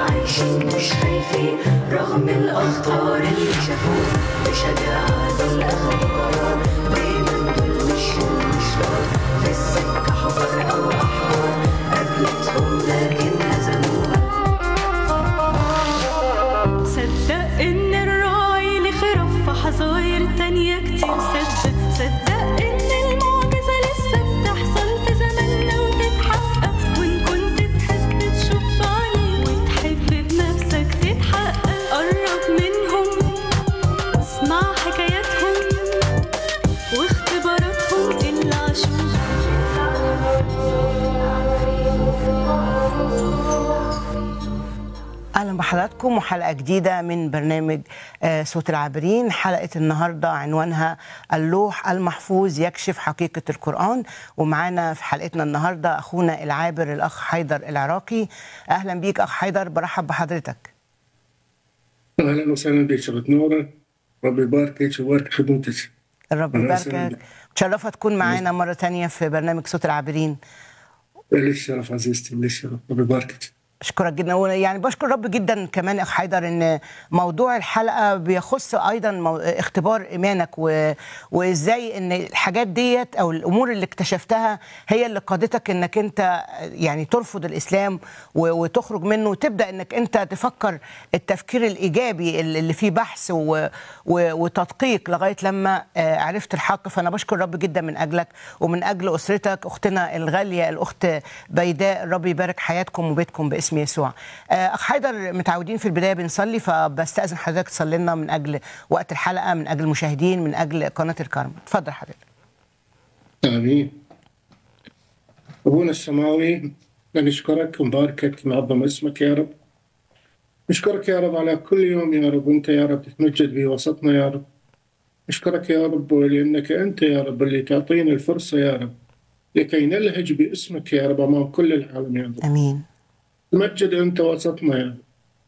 عايشين مش خايفين رغم الأخطار اللي شافوها بشجاعة دول أخدوا قرار دايما دول مشوا مشوار في السكة حفر أو أحوار قابلتهم لكن هزموها صدق ان الراعي ليه خرف في حظاير تانية كتير صدق صدق ان المعجزة لسه بتحصل في زماننا وتتحقق وان كنت تحب تشوف بعينيك وتحب بنفسك تتحقق قرب منهم واسمع حكاياتهم واختباراتهم اللي عاشوها اهلا بحضراتكم وحلقه جديده من برنامج آه، صوت العابرين حلقه النهارده عنوانها اللوح المحفوظ يكشف حقيقه القران ومعانا في حلقتنا النهارده اخونا العابر الاخ حيدر العراقي اهلا بيك اخ حيدر برحب بحضرتك اهلا وسهلا بك شبت نورة ربي يباركك ويبارك خدمتك الرب أهلاً وسهلاً يباركك بك. تشرفت تكون معانا مره تانية في برنامج صوت العابرين لي الشرف عزيزتي لي الشرف ربي يباركك اشكرك جدا يعني بشكر رب جدا كمان اخ حيدر ان موضوع الحلقه بيخص ايضا مو... اختبار ايمانك و... وازاي ان الحاجات ديت او الامور اللي اكتشفتها هي اللي قادتك انك انت يعني ترفض الاسلام و... وتخرج منه وتبدا انك انت تفكر التفكير الايجابي اللي اللي فيه بحث و... و... وتدقيق لغايه لما آه، عرفت الحق فانا بشكر رب جدا من اجلك ومن اجل اسرتك اختنا الغاليه الاخت بيداء الرب يبارك حياتكم وبيتكم باسم يسوع آه، اخ حيدر متعودين في البدايه بنصلي فبستاذن حضرتك تصلي لنا من اجل وقت الحلقه من اجل المشاهدين من اجل قناه الكرم اتفضل حضرتك امين ابونا السماوي نشكرك ونباركك نعظم اسمك يا رب نشكرك يا رب على كل يوم يا رب وانت يا رب تتمجد بوسطنا يا رب نشكرك يا رب لانك انت يا رب اللي تعطينا الفرصه يا رب لكي نلهج باسمك يا رب امام كل العالم يا رب امين تمجد انت وسطنا يا رب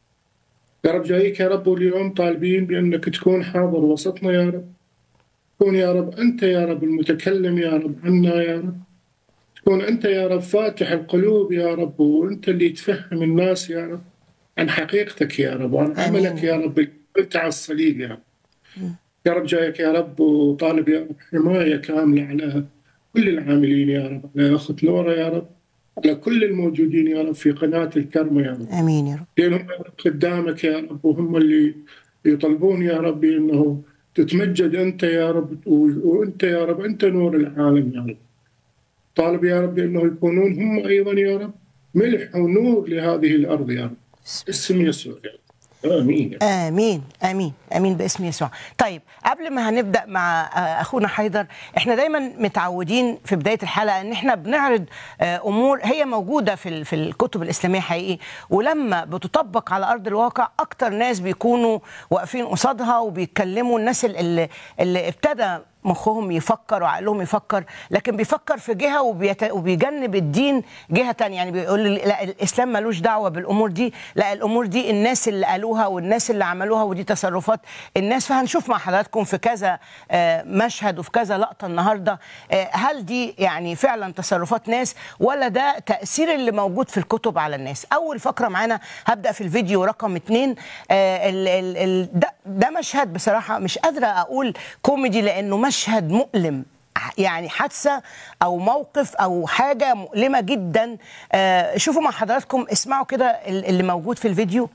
يا رب جايك يا رب واليوم طالبين بانك تكون حاضر وسطنا يا رب تكون يا رب انت يا رب المتكلم يا رب عنا يا رب تكون انت يا رب فاتح القلوب يا رب وانت اللي تفهم الناس يا رب عن حقيقتك يا رب وعن آمين. عملك يا رب اللي قلت على الصليب يا رب يا رب جايك يا رب وطالب يا رب حمايه كامله على كل العاملين يا رب على اخت نوره يا رب على كل الموجودين يا رب في قناه الكرمه يا رب امين يا رب لأنهم يا رب قدامك يا رب وهم اللي يطلبون يا رب أنه تتمجد أنت يا رب و- وأنت يا رب أنت نور العالم يا رب طالب يا رب أنه يكونون هم أيضا يا رب ملح ونور لهذه الأرض يا رب اسم يسوع يا رب آمين يا رب. امين امين امين باسم يسوع طيب قبل ما هنبدا مع آه، اخونا حيدر احنا دايما متعودين في بدايه الحلقه ان احنا بنعرض آه، امور هي موجوده في ال- في الكتب الاسلاميه حقيقي ولما بتطبق على ارض الواقع اكتر ناس بيكونوا واقفين قصادها وبيتكلموا الناس ال- اللي, اللي ابتدى مخهم يفكر وعقلهم يفكر لكن بيفكر في جهه وبيت... وبيجنب الدين جهه تانية يعني بيقول لي لا الاسلام ملوش دعوه بالامور دي لا الامور دي الناس اللي قالوها والناس اللي عملوها ودي تصرفات الناس فهنشوف مع حضراتكم في كذا آه، مشهد وفي كذا لقطه النهارده آه، هل دي يعني فعلا تصرفات ناس ولا ده تاثير اللي موجود في الكتب على الناس اول فقره معانا هبدا في الفيديو رقم اتنين آه، ال ال ال ده, ده مشهد بصراحه مش قادره اقول كوميدي لانه مشهد مؤلم يعني حادثه او موقف او حاجه مؤلمه جدا آه، شوفوا مع حضراتكم اسمعوا كده ال- اللي موجود في الفيديو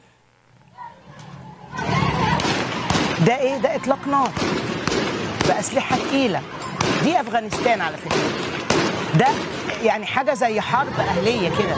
ده ايه ده اطلاق نار باسلحه تقيله دي افغانستان على فكره ده يعني حاجه زي حرب اهليه كده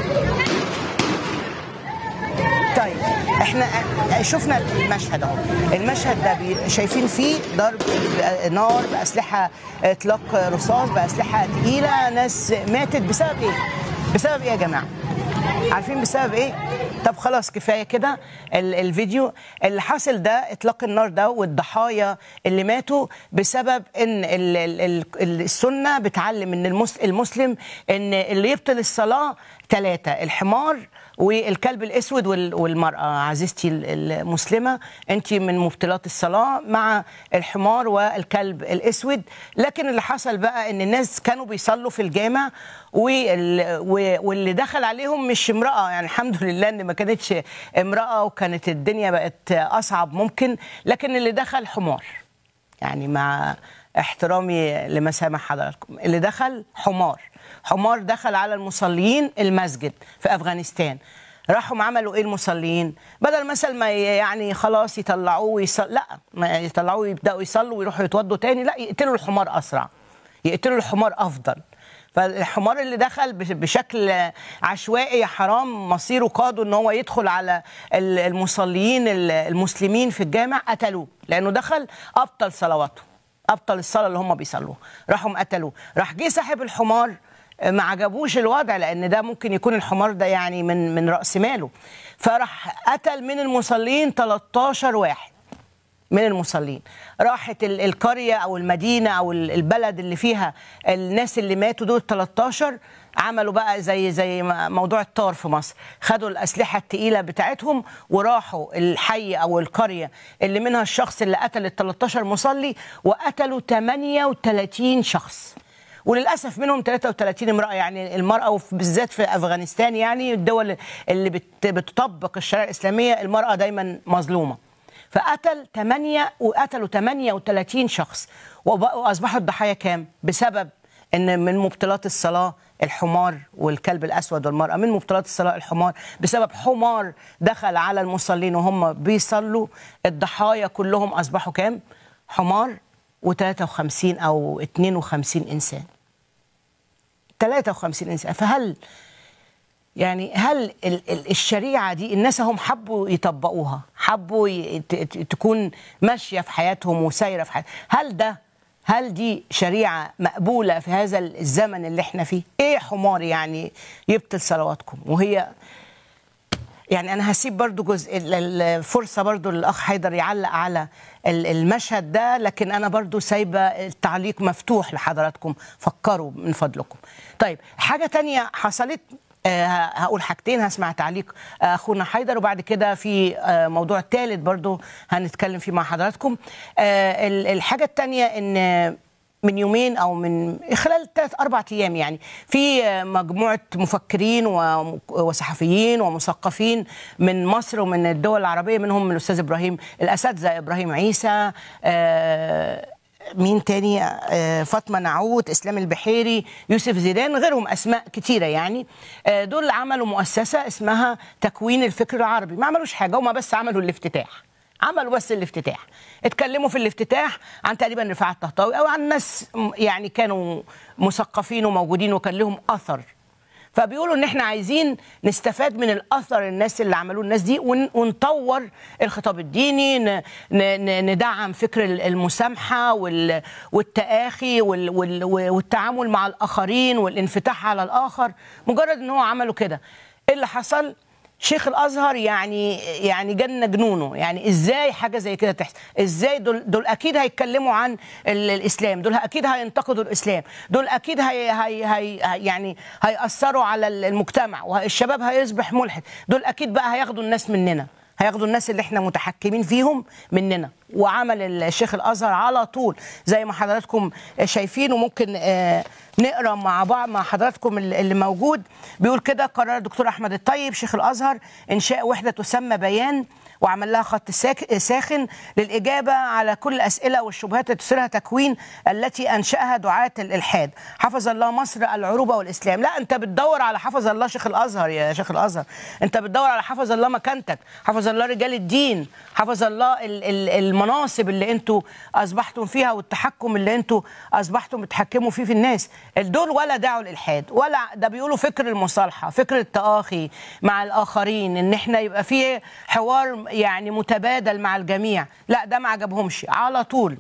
طيب احنا شفنا المشهد اهو المشهد ده بي- شايفين فيه ضرب نار باسلحه اطلاق رصاص باسلحه تقيله ناس ماتت بسبب ايه؟ بسبب ايه يا جماعه؟ عارفين بسبب ايه؟ طب خلاص كفايه كده ال- الفيديو اللي حاصل ده اطلاق النار ده والضحايا اللي ماتوا بسبب ان ال- ال- ال- السنه بتعلم ان المس- المسلم ان اللي يبطل الصلاه ثلاثه الحمار والكلب الاسود وال- والمراه عزيزتي ال- المسلمه انت من مبطلات الصلاه مع الحمار والكلب الاسود لكن اللي حصل بقى ان الناس كانوا بيصلوا في الجامع وال- و- واللي دخل عليهم مش امراه يعني الحمد لله ان ما كانتش امراه وكانت الدنيا بقت اصعب ممكن لكن اللي دخل حمار يعني مع احترامي لمسامح حضراتكم اللي دخل حمار حمار دخل على المصلين المسجد في افغانستان راحوا عملوا ايه المصلين بدل مثلا ما ي- يعني خلاص يطلعوه ويصل لا ما يطلعوه يبداوا يصلوا ويروحوا يتوضوا تاني لا يقتلوا الحمار اسرع يقتلوا الحمار افضل فالحمار اللي دخل بش- بشكل عشوائي حرام مصيره قاده ان هو يدخل على ال- المصلين ال- المسلمين في الجامع قتلوه لانه دخل ابطل صلواته ابطل الصلاه اللي هم بيصلوها راحوا قتلوه راح جه صاحب الحمار ما عجبوش الوضع لان ده ممكن يكون الحمار ده يعني من من راس ماله فراح قتل من المصلين 13 واحد من المصلين راحت ال- القرية أو المدينة أو ال- البلد اللي فيها الناس اللي ماتوا دول 13 عملوا بقى زي زي ما- موضوع الطار في مصر خدوا الأسلحة التقيلة بتاعتهم وراحوا الحي أو القرية اللي منها الشخص اللي قتل ال 13 مصلي وقتلوا 38 شخص وللاسف منهم 33 امراه يعني المراه وف- بالذات في افغانستان يعني الدول اللي بت- بتطبق الشريعه الاسلاميه المراه دايما مظلومه فقتل 8 وقتلوا 38 شخص وبقوا واصبحوا الضحايا كام بسبب ان من مبطلات الصلاه الحمار والكلب الاسود والمراه من مبطلات الصلاه الحمار بسبب حمار دخل على المصلين وهم بيصلوا الضحايا كلهم اصبحوا كام حمار و53 او 52 انسان 53 انسان فهل يعني هل ال- ال- الشريعه دي الناس هم حبوا يطبقوها حبوا ي- ت- ت- تكون ماشيه في حياتهم وسايره في حياتهم هل ده هل دي شريعه مقبوله في هذا الزمن اللي احنا فيه ايه حمار يعني يبطل صلواتكم وهي يعني انا هسيب برضو جزء ال- ال- الفرصه برضو للاخ حيدر يعلق على ال- المشهد ده لكن انا برضو سايبه التعليق مفتوح لحضراتكم فكروا من فضلكم طيب حاجه تانية حصلت آه، هقول حاجتين هسمع تعليق آه، اخونا حيدر وبعد كده في آه، موضوع ثالث برضو هنتكلم فيه مع حضراتكم آه، ال- الحاجه الثانيه ان من يومين او من خلال ثلاث اربع ايام يعني في مجموعه مفكرين و- وصحفيين ومثقفين من مصر ومن الدول العربيه منهم الاستاذ ابراهيم الاساتذه ابراهيم عيسى آه، مين تاني آه، فاطمه نعوت اسلام البحيري يوسف زيدان غيرهم اسماء كتيره يعني آه، دول عملوا مؤسسه اسمها تكوين الفكر العربي ما عملوش حاجه هم بس عملوا الافتتاح عملوا بس الافتتاح اتكلموا في الافتتاح عن تقريبا رفاعة الطهطاوي او عن ناس م- يعني كانوا مثقفين وموجودين وكان لهم اثر فبيقولوا ان احنا عايزين نستفاد من الاثر الناس اللي عملوه الناس دي ون- ونطور الخطاب الديني ن- ن- ن- ندعم فكر ال- المسامحه وال- والتآخي وال- وال- والتعامل مع الاخرين والانفتاح على الاخر مجرد ان هو عملوا كده ايه اللي حصل شيخ الازهر يعني يعني جن جنونه يعني ازاي حاجه زي كده تحصل ازاي دول دول اكيد هيتكلموا عن ال- الاسلام دول اكيد هينتقدوا الاسلام دول اكيد هي هي هي يعني هياثروا على ال- المجتمع والشباب هيصبح ملحد دول اكيد بقى هياخدوا الناس مننا هياخدوا الناس اللي احنا متحكمين فيهم مننا وعمل الشيخ الازهر على طول زي ما حضراتكم شايفين وممكن آه، نقرا مع بعض مع حضراتكم اللي اللي موجود بيقول كده قرر الدكتور احمد الطيب شيخ الازهر انشاء وحده تسمى بيان وعمل لها خط ساك- ساخن للاجابه على كل الاسئله والشبهات التي تثيرها تكوين التي انشاها دعاه الالحاد حفظ الله مصر العروبه والاسلام لا انت بتدور على حفظ الله شيخ الازهر يا شيخ الازهر انت بتدور على حفظ الله مكانتك حفظ الله رجال الدين حفظ الله ال- ال- المناصب اللي انتوا اصبحتم فيها والتحكم اللي انتوا اصبحتم بتحكموا فيه في الناس دول ولا دعوا الالحاد ولا ده بيقولوا فكر المصالحه فكر التآخي مع الاخرين ان احنا يبقى فيه حوار يعني متبادل مع الجميع لا ده ما عجبهمش على طول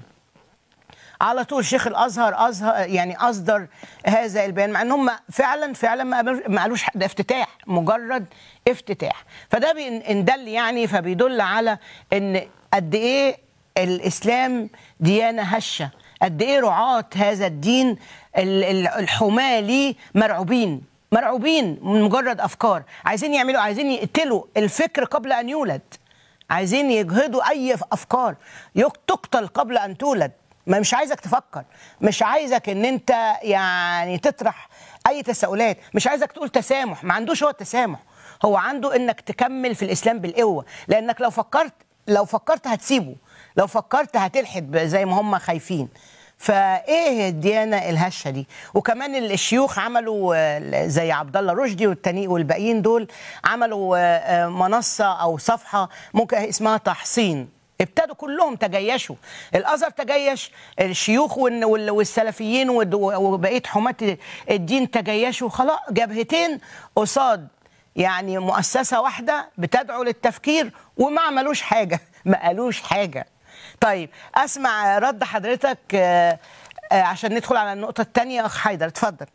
على طول شيخ الازهر ازهر يعني اصدر هذا البيان مع ان هم فعلا فعلا ما قالوش- ما قالوش ده افتتاح مجرد افتتاح فده بين- ان دل يعني فبيدل على ان قد ايه الاسلام ديانه هشه قد ايه رعاة هذا الدين ال- ال- الحماة ليه مرعوبين مرعوبين من مجرد افكار عايزين يعملوا عايزين يقتلوا الفكر قبل ان يولد عايزين يجهضوا اي افكار يق- تقتل قبل ان تولد ما مش عايزك تفكر مش عايزك ان انت يعني تطرح اي تساؤلات مش عايزك تقول تسامح ما عندوش هو التسامح هو عنده انك تكمل في الاسلام بالقوه لانك لو فكرت لو فكرت هتسيبه لو فكرت هتلحد ب- زي ما هم خايفين فايه الديانه الهشه دي وكمان ال- الشيوخ عملوا آه، زي عبد الله رشدي والتاني والباقيين دول عملوا آه، آه، منصه او صفحه ممكن اسمها تحصين ابتدوا كلهم تجيشوا الازهر تجيش الشيوخ والن- وال- والسلفيين والد- وبقيه حماه الدين تجيشوا خلاص جبهتين قصاد يعني مؤسسه واحده بتدعو للتفكير وما عملوش حاجه ما قالوش حاجه طيب اسمع رد حضرتك آه، آه، عشان ندخل على النقطه الثانيه اخ حيدر اتفضل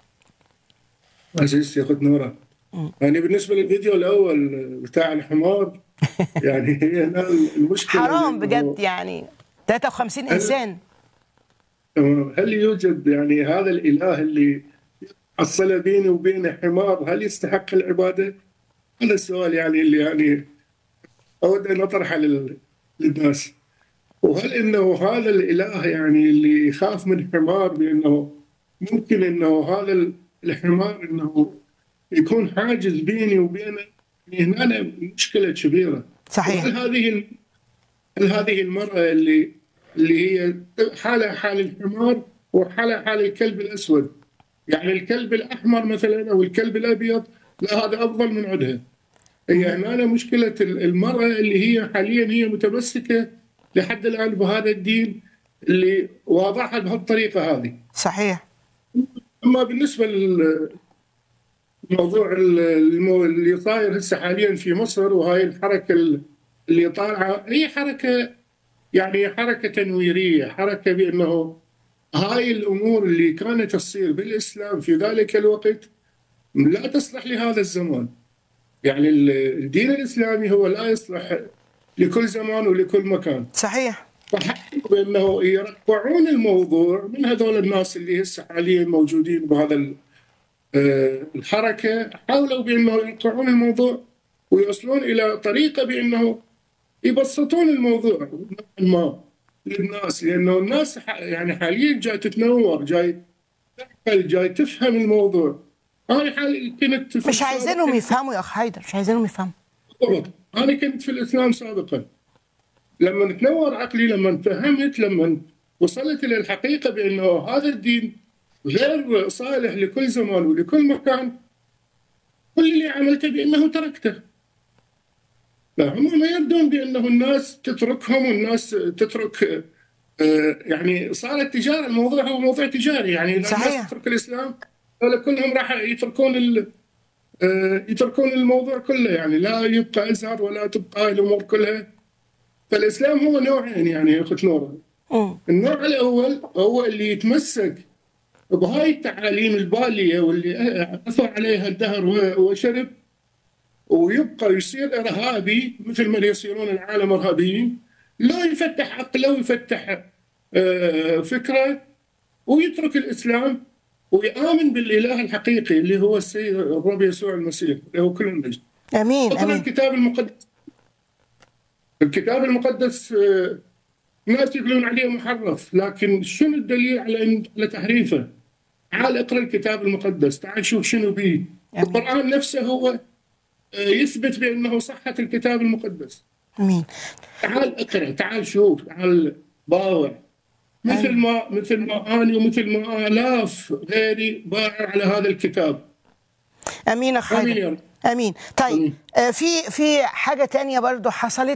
عزيزتي اخت نوره يعني بالنسبه للفيديو الاول بتاع الحمار يعني هي هنا المشكله حرام إنه- بجد يعني 53 انسان تمام. هل يوجد يعني هذا الاله اللي الصله بيني وبينه حمار هل يستحق العباده؟ هذا السؤال يعني اللي يعني اود ان اطرحه لل- للناس وهل انه هذا الاله يعني اللي يخاف من حمار بانه ممكن انه هذا ال- الحمار انه يكون حاجز بيني وبينه يعني هنا مشكله كبيره صحيح. وهل هذه ال- هل هذه المرأة اللي اللي هي حالها حال الحمار وحالها حال الكلب الأسود يعني الكلب الأحمر مثلا أو الكلب الأبيض لا هذا أفضل من عندها هي هنا مشكلة ال- المرأة اللي هي حاليا هي متمسكة لحد الآن بهذا الدين اللي واضحها بهالطريقة هذه صحيح اما بالنسبه للموضوع المو- اللي صاير هسه حاليا في مصر وهاي الحركه اللي طالعه هي حركه يعني حركه تنويريه حركه بانه هاي الامور اللي كانت تصير بالاسلام في ذلك الوقت لا تصلح لهذا الزمان يعني ال- الدين الاسلامي هو لا يصلح لكل زمان ولكل مكان صحيح فحاولوا بانه يرقعون الموضوع من هذول الناس اللي هسه حاليا موجودين بهذا ال- آه، الحركه حاولوا بانه يرقعون الموضوع ويوصلون الى طريقه بانه يبسطون الموضوع نوعاً ما للناس لانه الناس ح- يعني حاليا جاي تتنور جاي تعقل جاي تفهم الموضوع انا حاليا كنت في مش عايزينهم السابق- يفهموا يا اخ حيدر مش عايزينهم يفهموا بالضبط انا كنت في الاسلام سابقا لما تنور عقلي لما فهمت لما وصلت الى الحقيقه بانه هذا الدين غير صالح لكل زمان ولكل مكان كل اللي عملته بانه تركته فهم ما يردون بانه الناس تتركهم والناس تترك آه، يعني صارت تجاره الموضوع هو موضوع تجاري يعني اذا صحيح. الناس تترك الاسلام هذول كلهم راح يتركون ال آه، يتركون الموضوع كله يعني لا يبقى ازهر ولا تبقى الامور كلها فالاسلام هو نوعين يعني يا اخت نوره مم. النوع الاول هو اللي يتمسك بهاي التعاليم الباليه واللي اثر عليها الدهر و- وشرب ويبقى يصير ارهابي مثل ما يصيرون العالم ارهابيين لا يفتح عقله ويفتح آه، فكره ويترك الاسلام ويامن بالاله الحقيقي اللي هو السيد الرب يسوع المسيح اللي هو كل المجد امين مثلا امين الكتاب المقدس الكتاب المقدس آه، الناس يقولون عليه محرف لكن شنو الدليل على إن- على تحريفه؟ تعال اقرا الكتاب المقدس تعال شوف شنو به القران نفسه هو آه، يثبت بانه صحه الكتاب المقدس امين تعال اقرا تعال شوف تعال باوع مثل ما مثل ما انا ومثل ما الاف غيري باعوا على هذا الكتاب امين يا أخ آمين يا حيدر رب. امين طيب آمين. آه، في في حاجه تانية برضو حصلت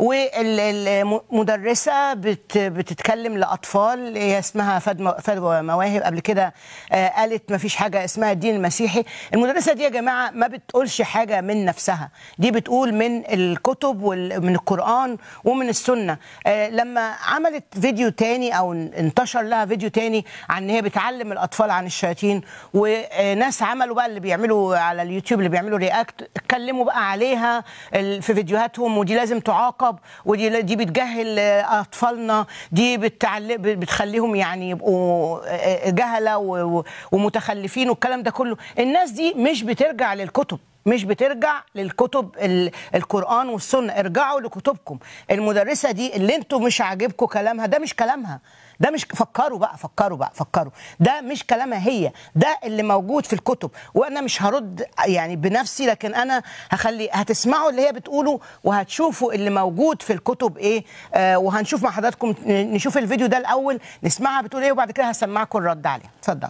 والمدرسه بت بتتكلم لاطفال هي اسمها فدوى فدوى مواهب قبل كده آه، قالت ما فيش حاجه اسمها الدين المسيحي المدرسه دي يا جماعه ما بتقولش حاجه من نفسها دي بتقول من الكتب ومن القران ومن السنه آه، لما عملت فيديو تاني او انتشر لها فيديو تاني عن ان هي بتعلم الاطفال عن الشياطين وناس عملوا بقى اللي بيعملوا على اليوتيوب اللي بيعملوا رياكت اتكلموا بقى عليها ال- في فيديوهاتهم ودي لازم تعاقب ودي دي بتجهل آه، اطفالنا دي بتعل... بتخليهم يعني يبقوا آه، جهله و- و- ومتخلفين والكلام ده كله الناس دي مش بترجع للكتب مش بترجع للكتب ال- القرآن والسنة ارجعوا لكتبكم المدرسة دي اللي انتوا مش عاجبكم كلامها ده مش كلامها ده مش فكروا بقى فكروا بقى فكروا ده مش كلامها هي ده اللي موجود في الكتب وانا مش هرد يعني بنفسي لكن انا هخلي هتسمعوا اللي هي بتقوله وهتشوفوا اللي موجود في الكتب ايه آه وهنشوف مع حضراتكم ن- نشوف الفيديو ده الاول نسمعها بتقول ايه وبعد كده هسمعكم الرد عليها اتفضل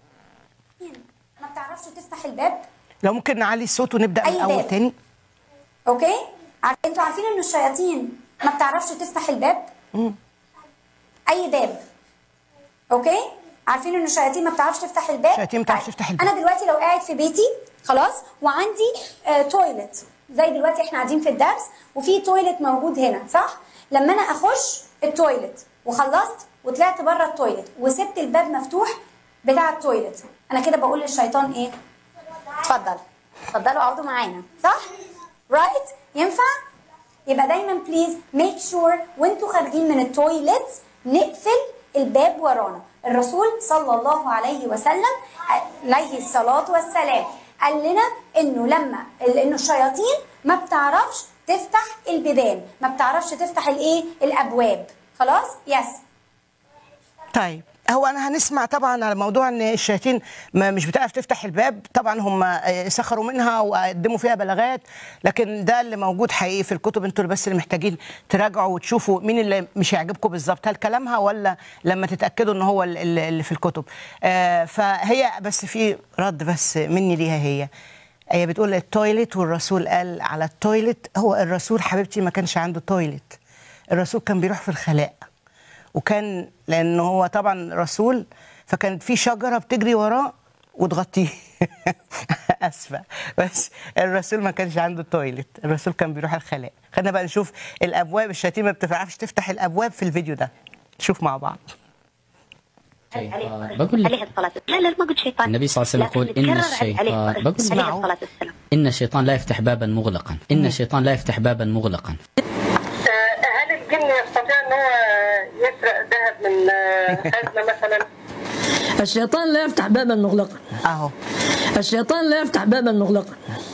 ما بتعرفش تفتح الباب لو ممكن نعلي الصوت ونبدا من أي الاول باب. تاني اوكي عارف انتوا عارفين ان الشياطين ما بتعرفش تفتح الباب اي باب اوكي عارفين ان الشياطين ما بتعرفش تفتح الباب الشياطين ما بتعرفش طيب، تفتح الباب. انا دلوقتي لو قاعد في بيتي خلاص وعندي آه تويلت زي دلوقتي احنا قاعدين في الدرس وفي تويلت موجود هنا صح لما انا اخش التويلت وخلصت وطلعت بره التويلت وسبت الباب مفتوح بتاع التويلت انا كده بقول للشيطان ايه اتفضل اتفضلوا اقعدوا معانا صح رايت ينفع يبقى دايما بليز ميك شور وانتوا خارجين من التويلت نقفل الباب ورانا الرسول صلى الله عليه وسلم عليه الصلاة والسلام قال لنا انه لما انه الشياطين ما بتعرفش تفتح البيبان ما بتعرفش تفتح الايه الابواب خلاص يس طيب هو انا هنسمع طبعا على موضوع ان الشياطين ما مش بتعرف تفتح الباب طبعا هم آه، سخروا منها وقدموا فيها بلاغات لكن ده اللي موجود حقيقي في الكتب انتوا اللي بس اللي محتاجين تراجعوا وتشوفوا مين اللي مش هيعجبكم بالظبط هل كلامها ولا لما تتاكدوا ان هو ال- ال- اللي في الكتب آه فهي بس في رد بس مني ليها هي هي بتقول التويلت والرسول قال على التويلت هو الرسول حبيبتي ما كانش عنده تويلت الرسول كان بيروح في الخلاء وكان لانه هو طبعا رسول فكانت في شجره بتجري وراه وتغطيه اسفه بس الرسول ما كانش عنده تويلت الرسول كان بيروح الخلاء خلينا بقى نشوف الابواب الشياطين ما بتعرفش تفتح الابواب في الفيديو ده نشوف مع بعض شيطان بقول عليه لك الصلاة والسلام لا لا ما قلت شيطان النبي صلى الله عليه وسلم يقول لكن إن بتكرر الشيطان- عليه بقول- عليه اسمعوا. الصلاة والسلام إن الشيطان لا يفتح بابا مغلقا إن الشيطان لا يفتح بابا مغلقا هل الجن يستطيع ان هو يسرق ذهب من خزنه مثلا؟ الشيطان لا يفتح بابا مغلقا اهو الشيطان لا يفتح بابا مغلقا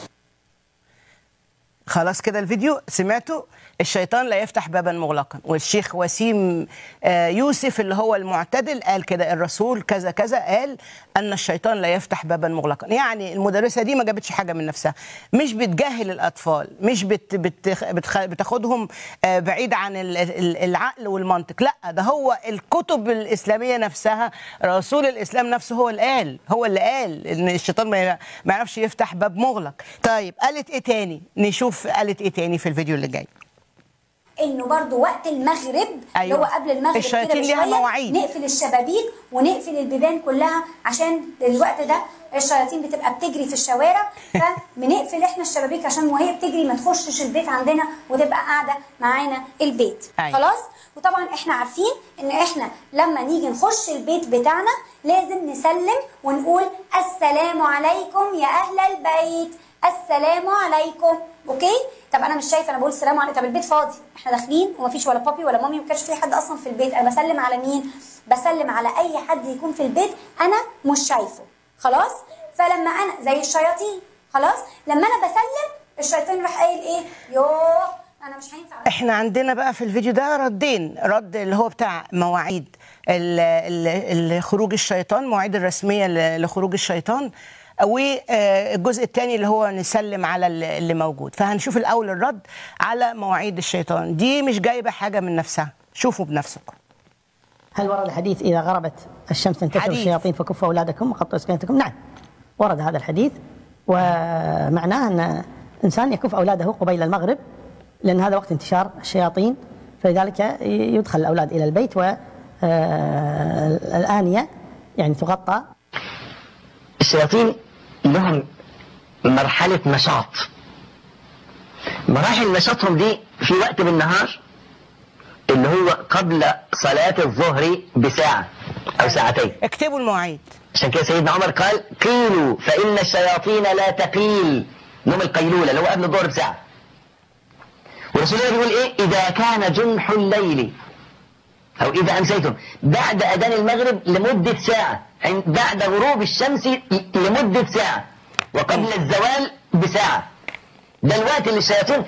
خلاص كده الفيديو سمعتوا الشيطان لا يفتح بابا مغلقا والشيخ وسيم آه، يوسف اللي هو المعتدل قال كده الرسول كذا كذا قال ان الشيطان لا يفتح بابا مغلقا يعني المدرسه دي ما جابتش حاجه من نفسها مش بتجاهل الاطفال مش بت بت بتخ- بتاخدهم آه، بعيد عن ال- ال- العقل والمنطق لا ده هو الكتب الاسلاميه نفسها رسول الاسلام نفسه هو اللي قال هو اللي قال ان الشيطان ما ما يعرفش يفتح باب مغلق طيب قالت ايه تاني نشوف قالت ايه تاني في الفيديو اللي جاي انه برضو وقت المغرب اللي أيوة. هو قبل المغرب الشياطين كده ليها بشوية مواعيد. نقفل الشبابيك ونقفل البيبان كلها عشان الوقت ده الشياطين بتبقى بتجري في الشوارع فبنقفل احنا الشبابيك عشان وهي بتجري ما تخشش البيت عندنا وتبقى قاعده معانا البيت أيوة. خلاص وطبعا احنا عارفين ان احنا لما نيجي نخش البيت بتاعنا لازم نسلم ونقول السلام عليكم يا اهل البيت السلام عليكم اوكي طب انا مش شايفه انا بقول السلام عليكم طب البيت فاضي احنا داخلين ومفيش ولا بابي ولا مامي ما كانش في حد اصلا في البيت انا بسلم على مين بسلم على اي حد يكون في البيت انا مش شايفه خلاص فلما انا زي الشياطين خلاص لما انا بسلم الشيطان راح قايل ايه يوه انا مش هينفع احنا عندنا بقى في الفيديو ده ردين رد اللي هو بتاع مواعيد ال- ال- ال- خروج الشيطان مواعيد الرسميه ل- لخروج الشيطان والجزء الثاني اللي هو نسلم على ال- اللي موجود فهنشوف الاول الرد على مواعيد الشيطان دي مش جايبه حاجه من نفسها شوفوا بنفسكم هل ورد الحديث إذا غربت الشمس تنتشر حديث. الشياطين فكفوا أولادكم وقطوا أسكنتكم نعم ورد هذا الحديث ومعناه أن الإنسان يكف أولاده قبيل المغرب لأن هذا وقت انتشار الشياطين فلذلك يدخل الأولاد إلى البيت والآنية يعني تغطى الشياطين لهم مرحلة نشاط مراحل نشاطهم دي في وقت بالنهار اللي هو قبل صلاة الظهر بساعة أو ساعتين اكتبوا المواعيد عشان كده سيدنا عمر قال قيلوا فإن الشياطين لا تقيل نوم القيلولة اللي هو قبل الظهر بساعة ورسول الله بيقول ايه اذا كان جنح الليل او اذا امسيتم بعد اذان المغرب لمدة ساعة عند- بعد غروب الشمس لمدة ساعة وقبل الزوال بساعة ده الوقت اللي الشياطين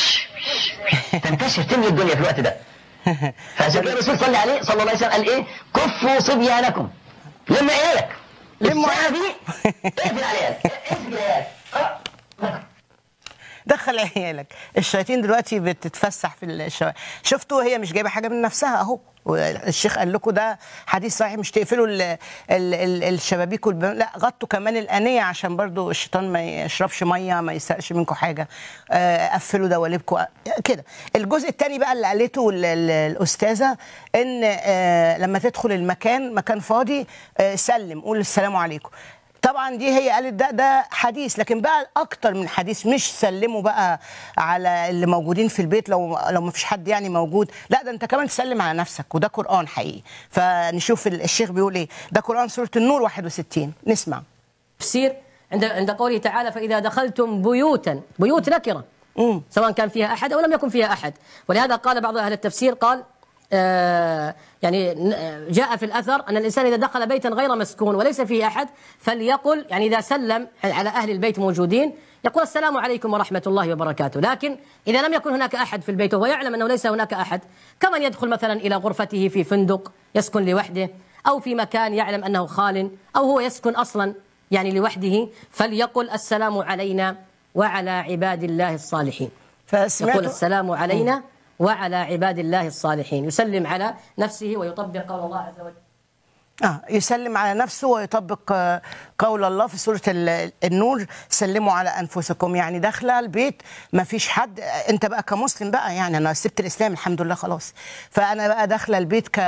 تنتشر تملي الدنيا في الوقت ده فعشان كده الرسول صلى عليه صلى الله عليه وسلم قال ايه كفوا صبيانكم لما عيالك لموا الساعة دي اقفل عليها اقفل عيالك دخل عيالك الشياطين دلوقتي بتتفسح في الشوارع شفتوا هي مش جايبه حاجه من نفسها اهو الشيخ قال لكم ده حديث صحيح مش تقفلوا ال ال ال الشبابيك والب... لا غطوا كمان الانيه عشان برضو الشيطان ما يشربش ميه ما يسرقش منكم حاجه آه، قفلوا دواليبكم آه، كده الجزء الثاني بقى اللي قالته ال- ال- الاستاذه ان آه، لما تدخل المكان مكان فاضي آه، سلم قول السلام عليكم طبعا دي هي قالت ده ده حديث لكن بقى اكتر من حديث مش سلموا بقى على اللي موجودين في البيت لو لو ما فيش حد يعني موجود لا ده انت كمان تسلم على نفسك وده قران حقيقي فنشوف ال- الشيخ بيقول ايه ده قران سوره النور 61 نسمع تفسير عند عند قوله تعالى فإذا دخلتم بيوتا بيوت نكرة سواء كان فيها أحد أو لم يكن فيها أحد ولهذا قال بعض أهل التفسير قال آه يعني ن- آه، جاء في الأثر أن الإنسان إذا دخل بيتا غير مسكون وليس فيه أحد فليقل يعني إذا سلم على أهل البيت موجودين يقول السلام عليكم ورحمة الله وبركاته لكن إذا لم يكن هناك أحد في البيت وهو يعلم أنه ليس هناك أحد كمن يدخل مثلا إلى غرفته في فندق يسكن لوحده أو في مكان يعلم أنه خال أو هو يسكن أصلا يعني لوحده فليقل السلام علينا وعلى عباد الله الصالحين فسمعتوا- يقول السلام علينا وعلى عباد الله الصالحين يسلم على نفسه ويطبق قول الله عز وجل اه يسلم على نفسه ويطبق آه، قول الله في سوره ال- النور سلموا على انفسكم يعني داخله البيت ما فيش حد آه، انت بقى كمسلم بقى يعني انا سبت الاسلام الحمد لله خلاص فانا بقى داخله البيت ك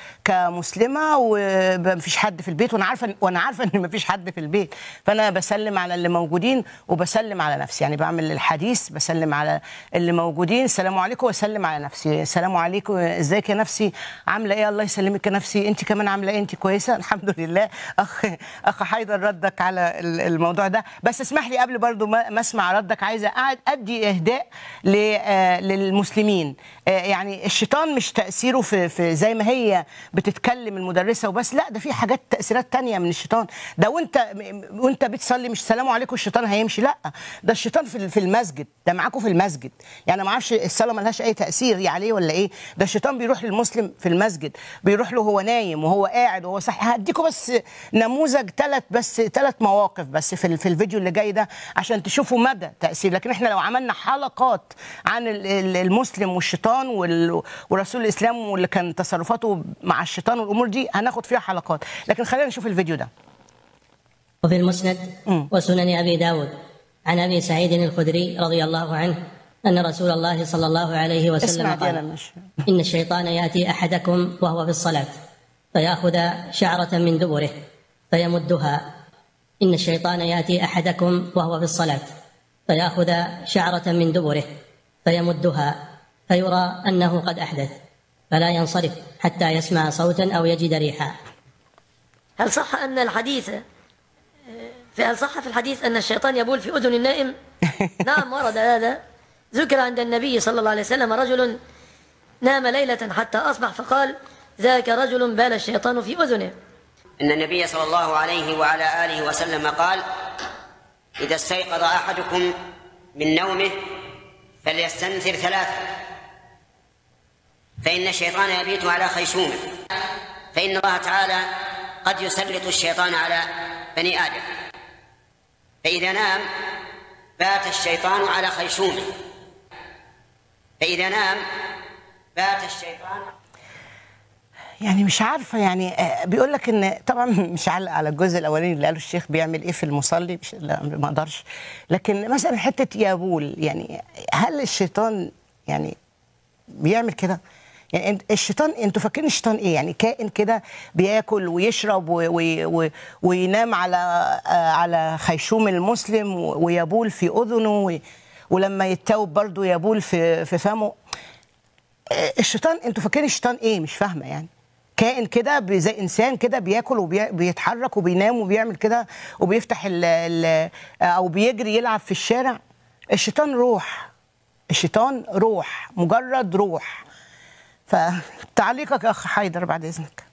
كمسلمه وما فيش حد في البيت وانا عارفه وانا عارفه ان ما فيش حد في البيت فانا بسلم على اللي موجودين وبسلم على نفسي يعني بعمل الحديث بسلم على اللي موجودين السلام عليكم واسلم على نفسي السلام عليكم ازيك يا نفسي عامله ايه الله يسلمك يا نفسي انت كمان عامله ايه انت كويسه الحمد لله اخ اخ حيدر ردك على ال- الموضوع ده بس اسمح لي قبل برضو ما ما اسمع ردك عايزه أقعد ادي اهداء ل- آه، للمسلمين آه، يعني الشيطان مش تاثيره في, في زي ما هي بتتكلم المدرسه وبس لا ده في حاجات تاثيرات تانية من الشيطان ده وانت وانت بتصلي مش سلام عليكم الشيطان هيمشي لا ده الشيطان في في المسجد ده معاكم في المسجد يعني ما اعرفش الصلاه ملهاش اي تاثير عليه ولا ايه ده الشيطان بيروح للمسلم في المسجد بيروح له هو نايم وهو قاعد وهو صح هديكم بس نموذج ثلاث بس ثلاث مواقف بس في ال- في الفيديو اللي جاي ده عشان تشوفوا مدى تاثير لكن احنا لو عملنا حلقات عن ال- ال- المسلم والشيطان وال- ورسول الاسلام واللي كان تصرفاته مع الشيطان والامور دي هناخد فيها حلقات لكن خلينا نشوف الفيديو ده وفي المسند وسنن أبي داود عن أبي سعيد الخدري رضي الله عنه أن رسول الله صلى الله عليه وسلم اسمع دي انا قال مش إن الشيطان يأتي أحدكم وهو في الصلاة فيأخذ شعرة من دبره فيمدها إن الشيطان يأتي أحدكم وهو في الصلاة فيأخذ شعرة من دبره فيمدها فيرى أنه قد أحدث فلا ينصرف حتى يسمع صوتا أو يجد ريحا هل صح أن الحديث في هل صح في الحديث أن الشيطان يبول في أذن النائم؟ نعم ورد هذا ذكر عند النبي صلى الله عليه وسلم رجل نام ليلة حتى أصبح فقال ذاك رجل بال الشيطان في أذنه إن النبي صلى الله عليه وعلى آله وسلم قال إذا استيقظ أحدكم من نومه فليستنثر ثلاثة فإن الشيطان يبيت على خيشومه فإن الله تعالى قد يسلط الشيطان على بني آدم فإذا نام بات الشيطان على خيشومه فإذا نام بات الشيطان يعني مش عارفه يعني آه، بيقول لك ان طبعا مش علق على الجزء الاولاني اللي قاله الشيخ بيعمل ايه في المصلي مش لا ما اقدرش لكن مثلا حته يابول يعني هل الشيطان يعني بيعمل كده؟ يعني أنت- الشيطان انتوا فاكرين الشيطان ايه؟ يعني كائن كده بياكل ويشرب و و و وينام على آه، على خيشوم المسلم و- ويبول في اذنه و- ولما يتوب برضه يبول في في فمه آه، الشيطان انتوا فاكرين الشيطان ايه؟ مش فاهمه يعني كائن كده بي- زي انسان كده بياكل وبيتحرك وبينام وبيعمل كده وبيفتح ال ال او بيجري يلعب في الشارع الشيطان روح الشيطان روح مجرد روح فتعليقك يا اخ حيدر بعد اذنك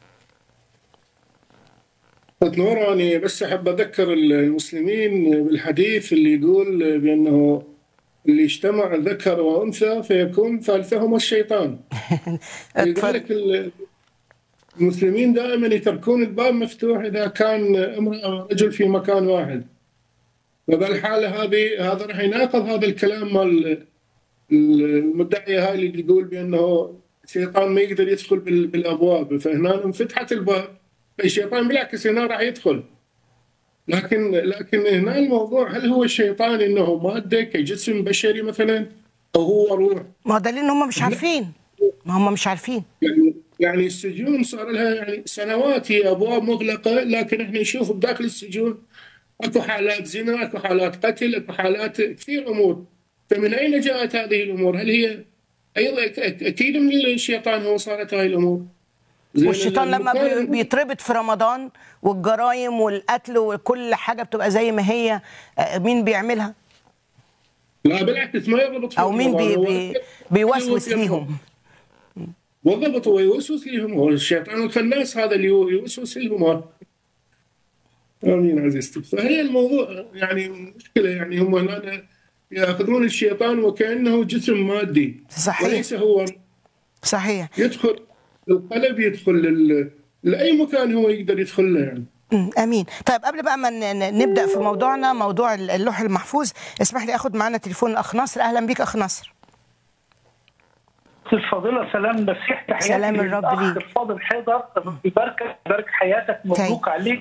نوراني بس احب اذكر المسلمين بالحديث اللي يقول بانه اللي اجتمع ذكر وانثى فيكون ثالثهما الشيطان. يقول لك ال- المسلمين دائما يتركون الباب مفتوح اذا كان امراه ورجل في مكان واحد. فبالحاله هذه هذا راح يناقض هذا الكلام مال المدعيه هاي اللي تقول بانه الشيطان ما يقدر يدخل بال- بالابواب فهنا انفتحت الباب الشيطان بالعكس هنا راح يدخل لكن لكن هنا الموضوع هل هو الشيطان انه ماده كجسم بشري مثلا او هو روح؟ ما هو دليل ان هم مش عارفين ما هم مش عارفين يعني يعني السجون صار لها يعني سنوات هي ابواب مغلقه لكن احنا نشوف بداخل السجون اكو حالات زنا، اكو حالات قتل، اكو حالات كثير امور فمن اين جاءت هذه الامور؟ هل هي ايضا أك- أك- اكيد من الشيطان هو صارت هاي الامور زين والشيطان لما بي- المقارنة- بيتربط في رمضان والجرائم والقتل وكل حاجه بتبقى زي ما هي آه، مين بيعملها لا بالعكس ما يربط في او مين بي رمضان، بي هو- بيوسوس هو- ليهم بالضبط هو يوسوس لهم هو الشيطان الخناس هذا اللي هو يوسوس لهم هذا. امين عزيزتي فهي الموضوع يعني مشكله يعني هم الان ياخذون الشيطان وكانه جسم مادي صحيح. وليس هو صحيح يدخل القلب يدخل لل... لاي مكان هو يقدر يدخل له يعني أمم، امين طيب قبل بقى ما ن- ن- نبدا في موضوعنا موضوع اللوح المحفوظ اسمح لي اخد معانا تليفون الاخ نصر اهلا بيك اخ نصر الفاضلة سلام مسيح تحياتي سلام الرب للأخ ليك. الفاضل حيدر يباركك يبارك حياتك مبروك عليك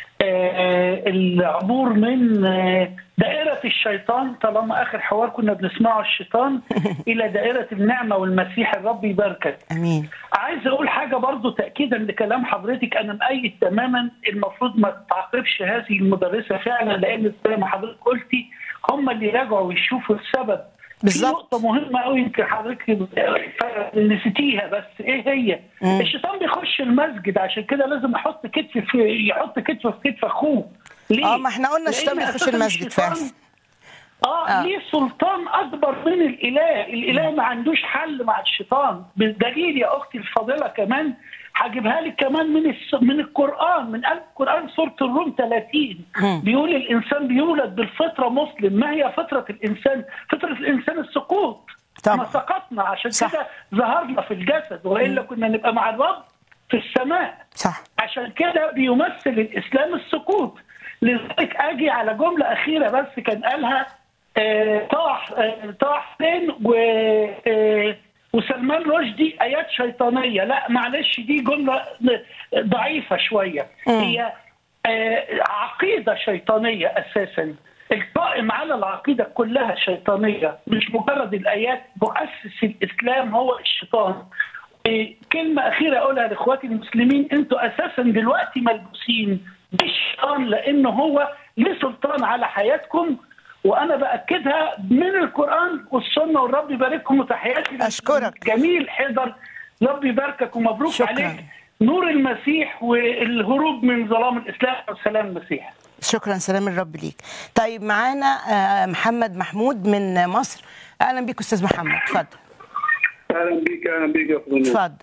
آه العبور من آه دائرة الشيطان طالما آخر حوار كنا بنسمعه الشيطان إلى دائرة النعمة والمسيح الرب يباركك امين عايز اقول حاجه برضو تاكيدا لكلام حضرتك انا مؤيد تماما المفروض ما تعاقبش هذه المدرسه فعلا لان زي ما حضرتك قلتي هم اللي راجعوا ويشوفوا السبب بالظبط في نقطه مهمه قوي يمكن حضرتك نسيتيها بس ايه هي؟ مم. الشيطان بيخش المسجد عشان كده لازم يحط كتف في يحط كتف في كتف اخوه ليه؟ اه ما احنا قلنا الشيطان لأن بيخش أساساً المسجد الشيطان فعلا آه, اه ليه سلطان اكبر من الاله، الاله ما عندوش حل مع الشيطان، بالدليل يا اختي الفاضله كمان هجيبها لك كمان من الس... من القران من قلب القران سوره الروم 30 بيقول الانسان بيولد بالفطره مسلم، ما هي فطره الانسان؟ فطره الانسان السقوط طبعا. ما سقطنا عشان كده ظهرنا في الجسد والا كنا نبقى مع الرب في السماء صح عشان كده بيمثل الاسلام السقوط لذلك اجي على جمله اخيره بس كان قالها آه، طه آه، طه حسين و آه، وسلمان رشدي ايات شيطانيه لا معلش دي جمله ضعيفه شويه هي آه، عقيده شيطانيه اساسا القائم على العقيده كلها شيطانيه مش مجرد الايات مؤسس الاسلام هو الشيطان إيه، كلمة أخيرة أقولها لإخواتي المسلمين أنتوا أساسا دلوقتي ملبوسين بالشيطان لأنه هو ليه سلطان على حياتكم وأنا بأكدها من القرآن والسنة والرب يبارككم وتحياتي أشكرك جميل حيدر رب يباركك ومبروك شكراً. عليك نور المسيح والهروب من ظلام الإسلام والسلام المسيح شكرا سلام الرب ليك طيب معانا آه، محمد محمود من مصر اهلا بيك استاذ محمد اتفضل اهلا بك اهلا بك يا اخوي اتفضل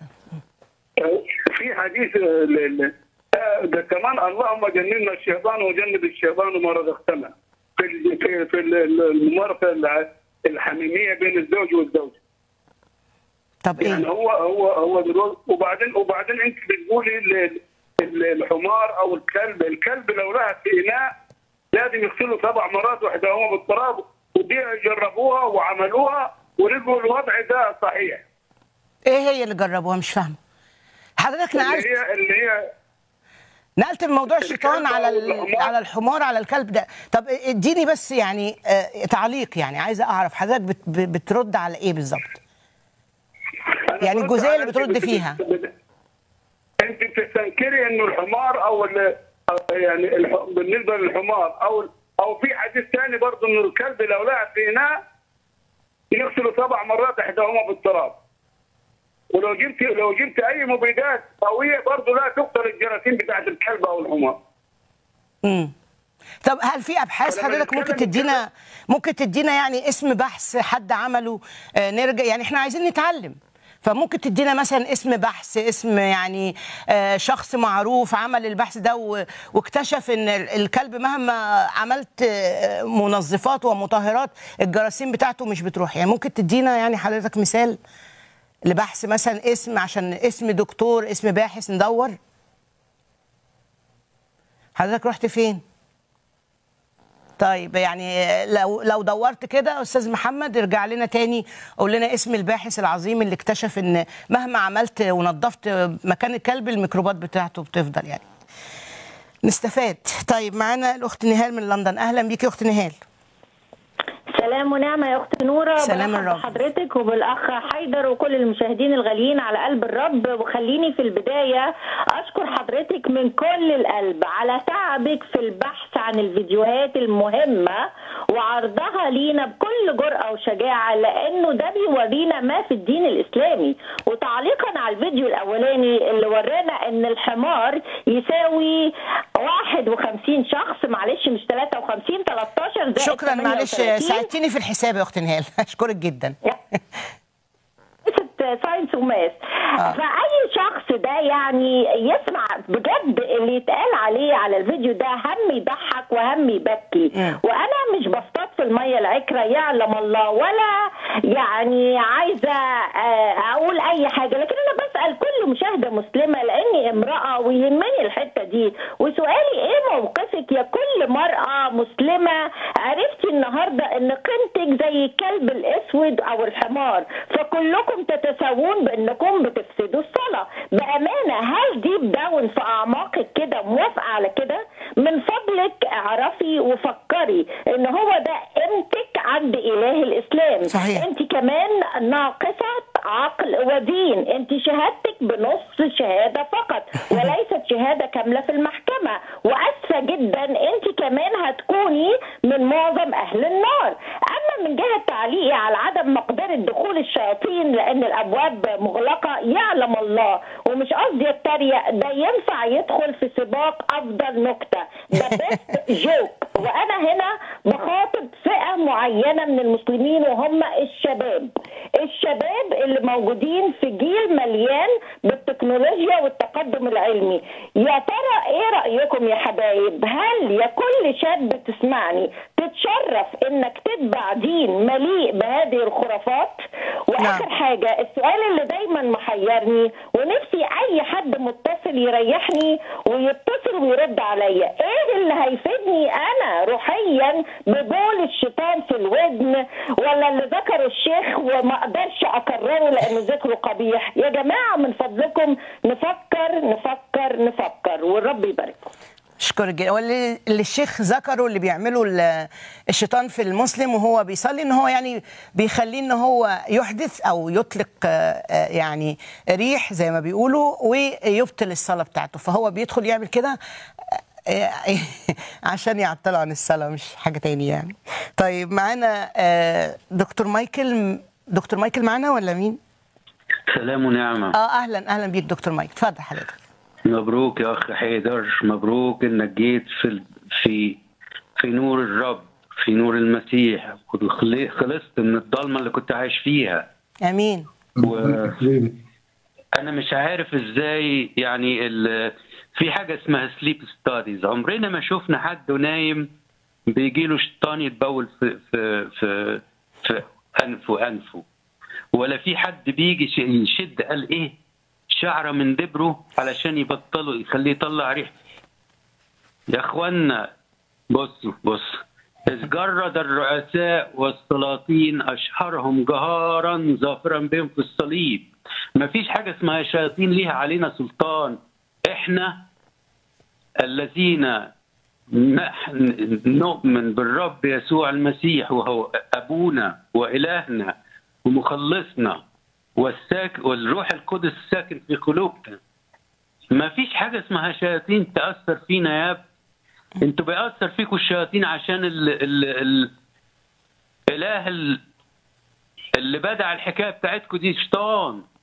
في حديث آه، ل- ل- آه، ده كمان اللهم جنبنا الشيطان وجنب الشيطان ما رزقتنا في ال- في في ال- ال- الممارسه الع- الحميميه بين الزوج والزوج طب يعني ايه هو هو هو دلوقتي وبعدين وبعدين انت بتقولي ال- ال- الحمار او الكلب الكلب لو لها في اناء لازم يغسلوا سبع مرات واحداهما بالتراب ودي جربوها وعملوها ولقوا الوضع ده صحيح ايه هي اللي جربوها مش فاهمه حضرتك اللي نقلت هي اللي هي نقلت من موضوع الشيطان على ال- على الحمار على الكلب ده طب اديني بس يعني آه، تعليق يعني عايزه اعرف حضرتك بت- ب- بترد على ايه بالظبط يعني الجزئيه اللي بترد فيها انت بتستنكري انه الحمار او ال- أو يعني الح- بالنسبه للحمار او او في حديث ثاني برضه انه الكلب لو لعب في اناء يغسل سبع مرات احداهما بالتراب ولو جبت لو جبت اي مبيدات قويه برضه لا تقتل الجراثيم بتاعت الكلب او الحمار امم طب هل في ابحاث فلما حضرتك ممكن نتكلم تدينا ممكن تدينا يعني اسم بحث حد عمله آه، نرجع يعني احنا عايزين نتعلم فممكن تدينا مثلا اسم بحث اسم يعني آه، شخص معروف عمل البحث ده و- واكتشف ان ال- الكلب مهما عملت آه، منظفات ومطهرات الجراثيم بتاعته مش بتروح يعني ممكن تدينا يعني حضرتك مثال لبحث مثلا اسم عشان اسم دكتور اسم باحث ندور حضرتك رحت فين طيب يعني لو لو دورت كده استاذ محمد ارجع لنا تاني قول لنا اسم الباحث العظيم اللي اكتشف ان مهما عملت ونظفت مكان الكلب الميكروبات بتاعته بتفضل يعني نستفاد طيب معانا الاخت نهال من لندن اهلا بيكي يا اخت نهال سلام ونعمة يا أخت نورة سلام برحب الرب. بحضرتك وبالأخ حيدر وكل المشاهدين الغاليين على قلب الرب وخليني في البداية أشكر حضرتك من كل القلب على تعبك في البحث عن الفيديوهات المهمة وعرضها لينا بكل جرأة وشجاعة لأنه ده بيورينا ما في الدين الإسلامي وتعليقا على الفيديو الأولاني اللي ورانا أن الحمار يساوي 51 شخص معلش مش 53 13 زائد شكرا معلش 38. ساعدتيني في الحساب يا اخت نهال اشكرك جدا مدرسة ساينس وماس فأي شخص ده يعني يسمع بجد اللي يتقال عليه على الفيديو ده هم يضحك وهم يبكي وأنا مش بصطاد في المية العكرة يعلم الله ولا يعني عايزة آه، أقول أي حاجة لكن أنا بسأل كل مشاهدة مسلمة لأني امرأة ويهمني الحتة دي وسؤالي إيه موقفك يا كل مرأة مسلمة عرفتي النهاردة إن قيمتك زي الكلب الأسود أو الحمار فكلكم تتساوون بأنكم بتفسدوا الصلاة بأمانة هل ديب داون في أعماقك كده موافقة على كده من فضلك اعرفي وفكري إن هو ده قيمتك عند إله الإسلام صحيح. أنت كمان ناقصة عقل ودين أنت شهادتك بنص شهادة فقط وليست شهادة كاملة في المحكمة وأسفة جدا أنت كمان هتكوني من معظم أهل النار أما من جهة تعليقي على عدم مقدرة دخول الشياطين لأن الأبواب مغلقة يعلم الله ومش قصدي اتريق ده ينفع يدخل في سباق أفضل نكتة ده بيست جوك وأنا هنا بخاطب فئة معينة من المسلمين وهم الشباب الشباب اللي موجودين في جيل مليان بالتكنولوجيا والتقدم العلمي يا ترى ايه رأيكم يا حبايب هل يا كل شاب بتسمعني تتشرف انك تتبع دين مليء بهذه الخرافات واخر حاجة السؤال اللي دايما محيرني ونفسي اي حد متصل يريحني ويتصل ويرد عليا ايه اللي هيفيدني انا روحيا ببول الشيطان في الودن ولا اللي ذكر الشيخ وما اقدرش اكرره لانه ذكره قبيح يا جماعة من فضلكم نفكر نفكر نفكر والرب يبارككم اشكرك جدا واللي اللي الشيخ ذكره اللي بيعمله ال- الشيطان في المسلم وهو بيصلي ان هو يعني بيخليه ان هو يحدث او يطلق آه، آه، يعني ريح زي ما بيقولوا ويبطل الصلاه بتاعته فهو بيدخل يعمل كده آه، عشان يعطله عن الصلاه مش حاجه تاني يعني طيب معانا آه، دكتور مايكل دكتور مايكل معانا ولا مين؟ سلام ونعمة اه اهلا اهلا بيك دكتور مايكل اتفضل حضرتك مبروك يا أخ حيدر مبروك إنك جيت في ال- في في نور الرب في نور المسيح وخلي- خلصت من الضلمة اللي كنت عايش فيها امين وأنا مش عارف إزاي يعني ال... في حاجة اسمها سليب ستاديز عمرنا ما شفنا حد نايم بيجي له شيطان يتبول في في في في أنفه أنفه ولا في حد بيجي ش- يشد قال إيه شعره من دبره علشان يبطله يخليه يطلع ريح يا اخوانا بصوا بصوا إذ جرد الرؤساء والسلاطين أشهرهم جهارا ظافرا بهم في الصليب ما فيش حاجة اسمها شياطين ليها علينا سلطان إحنا الذين نحن نؤمن بالرب يسوع المسيح وهو أبونا وإلهنا ومخلصنا والساك والروح القدس الساكن في قلوبنا ما فيش حاجة اسمها شياطين تأثر فينا يا ابني انتوا بيأثر فيكم الشياطين عشان ال ال ال اله ال- اللي بدع الحكايه بتاعتكم دي شيطان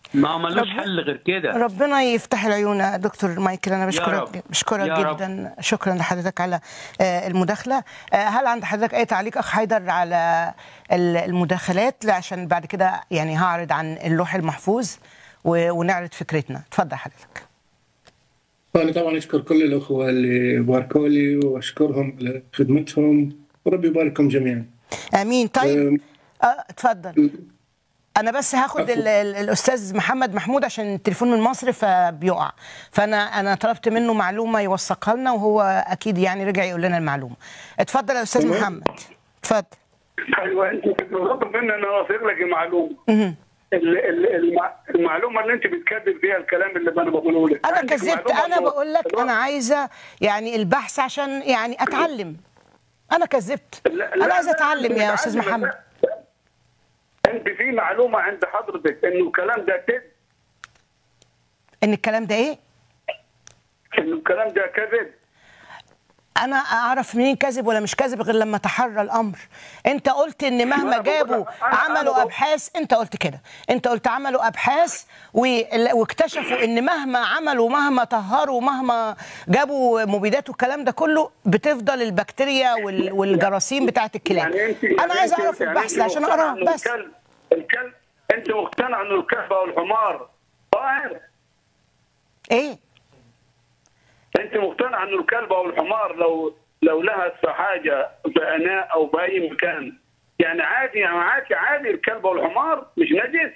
ما ملوش حل غير كده ربنا يفتح العيون يا دكتور مايكل انا يا بشكرك رب. بشكرك يا رب. جدا شكرا لحضرتك على آه، المداخله آه، هل عند حضرتك اي تعليق اخ حيدر على ال- المداخلات لا، عشان بعد كده يعني هعرض عن اللوح المحفوظ و- ونعرض فكرتنا اتفضل حضرتك أنا طبعا أشكر كل الأخوة اللي باركوا لي وأشكرهم على خدمتهم وربي يبارككم جميعا امين طيب اه اتفضل انا بس هاخد ال- ال- الاستاذ محمد محمود عشان التليفون من مصر فبيقع فانا انا طلبت منه معلومه يوثقها لنا وهو اكيد يعني رجع يقول لنا المعلومه اتفضل يا استاذ تمام. محمد اتفضل ايوه انت كنت مطلوب مني ان انا اوثق لك معلومه مهم. ال- ال- المع- المعلومه اللي انت بتكذب فيها الكلام اللي انا بقوله لك انا عندك كذبت معلومة انا إنه بقول لك انا عايزه يعني البحث عشان يعني اتعلم انا كذبت انا عايزه اتعلم يا استاذ بتتعلم، محمد انت في معلومه عند حضرتك انه الكلام ده كذب ان الكلام ده ايه انه الكلام ده كذب انا اعرف منين كذب ولا مش كذب غير لما تحرى الامر انت قلت ان مهما أنا بقول جابوا لك- أنا- أنا عملوا بقول- ابحاث انت قلت كده انت قلت عملوا ابحاث و- واكتشفوا ان مهما عملوا مهما طهروا مهما جابوا مبيدات والكلام ده كله بتفضل البكتيريا وال- والجراثيم بتاعت الكلاب يعني انت انا عايز يعني اعرف انت- البحث يعني عشان انت مقتنع اقراه إنه بس الكلب الكلب انت مقتنع انه الكلب او الحمار طاهر ايه انت مقتنع انه الكلب او الحمار لو لو لها حاجه في اناء او باي مكان يعني عادي يعني عادي عادي الكلب او الحمار مش نجس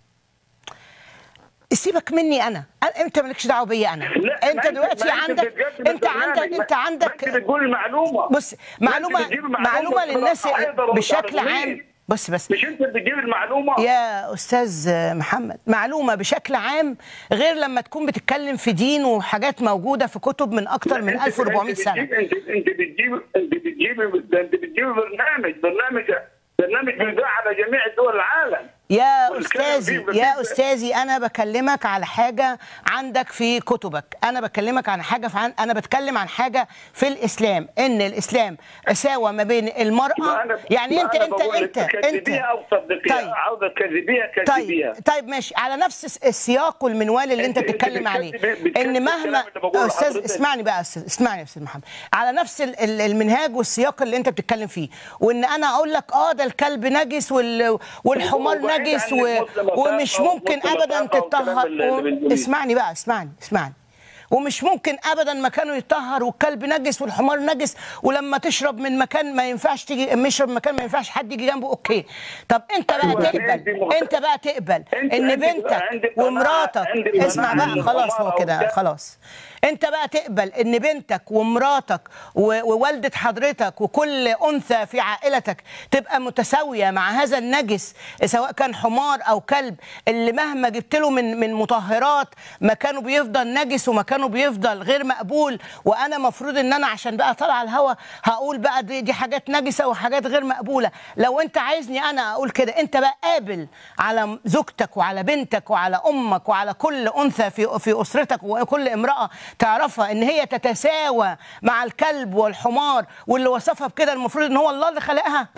سيبك مني انا أنا- انت مالكش دعوه بيا انا لا، انت ما دلوقتي ما انت عندك بتقدم انت البرنامج، عندك ما- انت عندك ما انت بتقول المعلومه بص معلومه بتجيب المعلومة معلومه وتطلع للناس حيدر بشكل وتعرض عام مين؟ بص بس مش انت اللي بتجيب المعلومه يا استاذ محمد معلومه بشكل عام غير لما تكون بتتكلم في دين وحاجات موجوده في كتب من اكتر من انت- 1400 انت سنه بتجيب- انت انت بتجيب انت بتجيب ده انت بتجيب برنامج برنامج برنامج بيذاع على جميع دول العالم يا والكلام استاذي فيه- يا فيه- استاذي انا بكلمك على حاجه عندك في كتبك انا بكلمك عن حاجه في عن انا بتكلم عن حاجه في الاسلام ان الاسلام ساوى ما بين المراه يعني انت انت انت انت كذبيه او صدقيه طيب. عاوزه كذبيه كذبيه طيب طيب ماشي على نفس الس- السياق والمنوال اللي انت انت- انت بتتكلم عليه بتكذب- بتكذب ان مهما الكلام اللي بقوله استاذ لحضرتك. اسمعني بقى يا استاذ اسمعني يا استاذ محمد على نفس ال- ال- المنهاج والسياق اللي انت بتتكلم فيه وان انا اقول لك اه ده الكلب نجس وال والحمار وبعيد نجس عن و... المسلم ومش أو ممكن مسلم ابدا أو الكلام تتطهر اللي- اللي و... بنقوله. اسمعني بقى اسمعني اسمعني ومش ممكن ابدا مكانه يتطهر والكلب نجس والحمار نجس ولما تشرب من مكان ما ينفعش تيجي يشرب من مكان ما ينفعش حد يجي جنبه اوكي طب انت بقى أيوة، تقبل انت مغت- انت بقى تقبل انت ان عندك- بنتك عندك قناعة- ومراتك عندك اسمع قناعة بقى إن خلاص الحمار هو أو كده الكلب- خلاص انت بقى تقبل ان بنتك ومراتك و- ووالده حضرتك وكل انثى في عائلتك تبقى متساويه مع هذا النجس سواء كان حمار او كلب اللي مهما جبت له من من مطهرات مكانه بيفضل نجس ومكانه بيفضل غير مقبول وانا مفروض ان انا عشان بقى طالع على الهوا هقول بقى دي, دي حاجات نجسه وحاجات غير مقبوله لو انت عايزني انا اقول كده انت بقى قابل على زوجتك وعلى بنتك وعلى امك وعلى كل انثى في في اسرتك وكل امراه تعرفها ان هي تتساوى مع الكلب والحمار واللي وصفها بكده المفروض ان هو الله اللي خلقها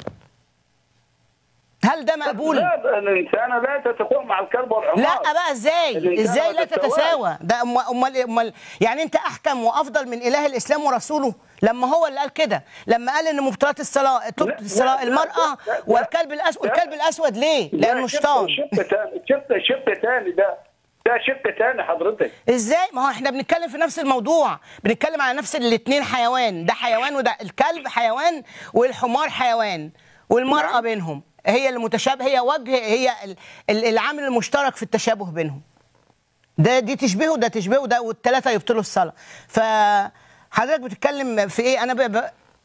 هل ده مقبول؟ لا الانسانه لا تتساوى مع الكلب والحمار لا بقى ازاي الإنسان ازاي ما لا تتساواش. تتساوى ده امال امال امال يعني انت احكم وافضل من اله الاسلام ورسوله لما هو اللي قال كده لما قال ان مبطلات الصلاه تبطل الصلاه لا، المراه لا، لا، والكلب الاسود لا. الكلب الاسود ليه لانه شفت- شيطان شفت تاني شفت شفت تاني ده ده شفت تاني حضرتك ازاي ما هو احنا بنتكلم في نفس الموضوع بنتكلم على نفس الاثنين حيوان ده حيوان وده الكلب حيوان والحمار حيوان والمرأة بينهم هي المتشابه هي وجه هي ال- ال- العامل المشترك في التشابه بينهم ده دي تشبهه ده تشبهه ده والثلاثه يبطلوا الصلاه فحضرتك بتتكلم في ايه انا ب... ب...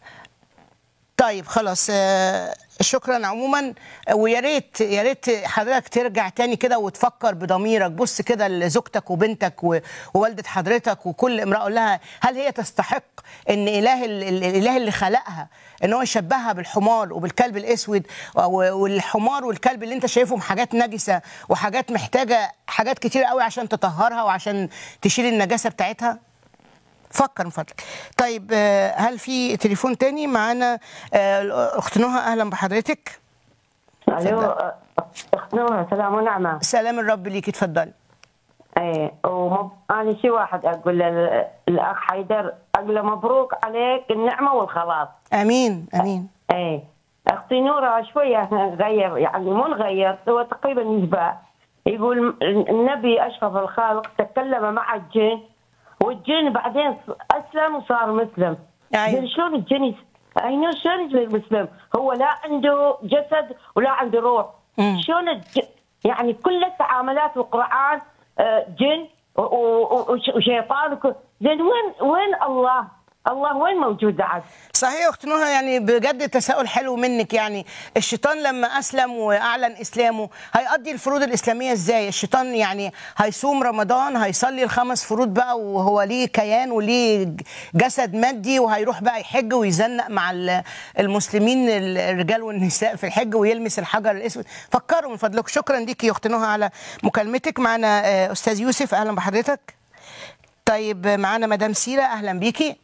طيب خلاص آه، شكرا عموما ويا ريت يا ريت حضرتك ترجع تاني كده وتفكر بضميرك بص كده لزوجتك وبنتك و- ووالده حضرتك وكل امراه قول لها هل هي تستحق ان اله ال- ال- الاله اللي خلقها ان هو يشبهها بالحمار وبالكلب الاسود و- والحمار والكلب اللي انت شايفهم حاجات نجسه وحاجات محتاجه حاجات كتير قوي عشان تطهرها وعشان تشيل النجاسه بتاعتها فكر من فضلك طيب آه، هل في تليفون تاني معانا آه، اخت نهى اهلا بحضرتك الو اخت نور سلام ونعمة سلام الرب ليكي اتفضلي ايه ومب... انا شي واحد اقول لل- للاخ حيدر اقول له مبروك عليك النعمة والخلاص امين امين ايه اختي نورة شوية نغير يعني مو نغير هو تقريبا يشبه يقول النبي اشرف الخالق تكلم مع الجن والجن بعدين اسلم وصار مسلم زين شلون الجن يس- اي نو شلون يصير مسلم هو لا عنده جسد ولا عنده روح شلون الج... يعني كل التعاملات والقرآن آه، جن و- و- وش- وشيطان وكل- زين وين وين الله؟ الله وين موجود عاد؟ صحيح يا اخت نهى يعني بجد تساؤل حلو منك يعني الشيطان لما اسلم واعلن اسلامه هيقضي الفروض الاسلاميه ازاي الشيطان يعني هيصوم رمضان هيصلي الخمس فروض بقى وهو ليه كيان وليه ج- جسد مادي وهيروح بقى يحج ويزنق مع ال- المسلمين ال- الرجال والنساء في الحج ويلمس الحجر الاسود فكروا من فضلكم شكرا ليكي يا اخت نهى على مكالمتك معنا آه، استاذ يوسف اهلا بحضرتك طيب معانا مدام سيره اهلا بيكي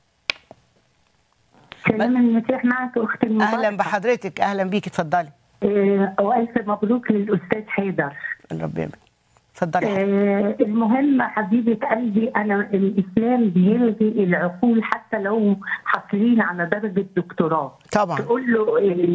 سلام المسيح معك اختي المباركه اهلا بحضرتك اهلا بيكي اتفضلي آه، والف مبروك للاستاذ حيدر رب يبارك اتفضلي آه المهم حبيبه قلبي انا الاسلام بيلغي العقول حتى لو حاصلين على درجه دكتوراه طبعا تقول له آه،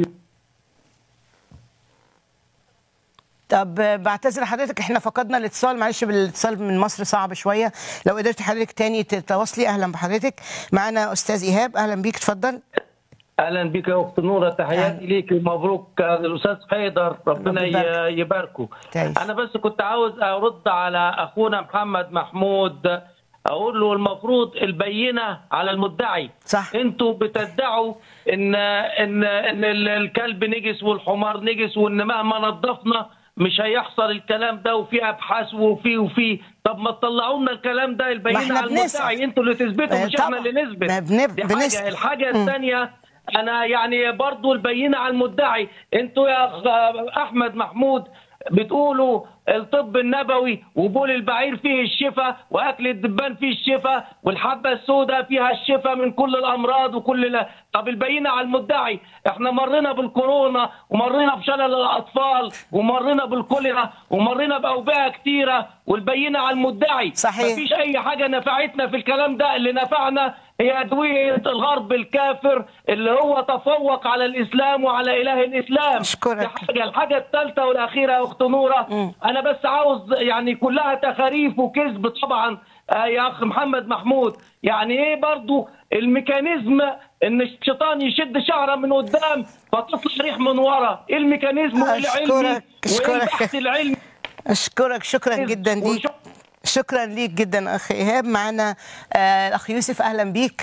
طب بعتذر لحضرتك احنا فقدنا الاتصال معلش بالاتصال من مصر صعب شويه لو قدرت حضرتك تاني تتواصلي اهلا بحضرتك معانا استاذ ايهاب اهلا بيك اتفضل اهلا بك يا اخت نوره تحياتي ليك ومبروك الاستاذ حيدر ربنا رب يبارك. ي- يباركه تعيش. انا بس كنت عاوز ارد على اخونا محمد محمود اقول له المفروض البينه على المدعي صح انتوا بتدعوا ان ان ان ال- الكلب نجس والحمار نجس وان مهما نظفنا مش هيحصل الكلام ده وفي ابحاث وفي وفي طب ما تطلعوا لنا الكلام ده البينه احنا على بنسأل. المدعي انتوا اللي تثبتوا آه، مش احنا طبعا. اللي نثبت ما بنب- دي بنسأل. حاجه الحاجه مم. الثانيه انا يعني برضو البينه على المدعي انتوا يا أخ- احمد محمود بتقولوا الطب النبوي وبول البعير فيه الشفاء واكل الدبان فيه الشفاء والحبه السوداء فيها الشفاء من كل الامراض وكل لا طب البينه على المدعي احنا مرينا بالكورونا ومرينا بشلل الاطفال ومرينا بالكوليرا ومرينا باوبئه كتيره والبينه على المدعي صحيح. مفيش اي حاجه نفعتنا في الكلام ده اللي نفعنا هي ادويه الغرب الكافر اللي هو تفوق على الاسلام وعلى اله الاسلام اشكرك دي حاجه الحاجه الثالثه والاخيره يا اخت نوره انا بس عاوز يعني كلها تخاريف وكذب طبعا آه يا اخ محمد محمود يعني ايه برضو الميكانيزم ان الشيطان يشد شعره من قدام فتطلع ريح من ورا ايه الميكانيزم وايه العلمي اشكرك وايه اشكرك البحث العلمي اشكرك شكرا جدا ليك شكرا ليك جدا اخ ايهاب معانا آه الاخ يوسف اهلا بيك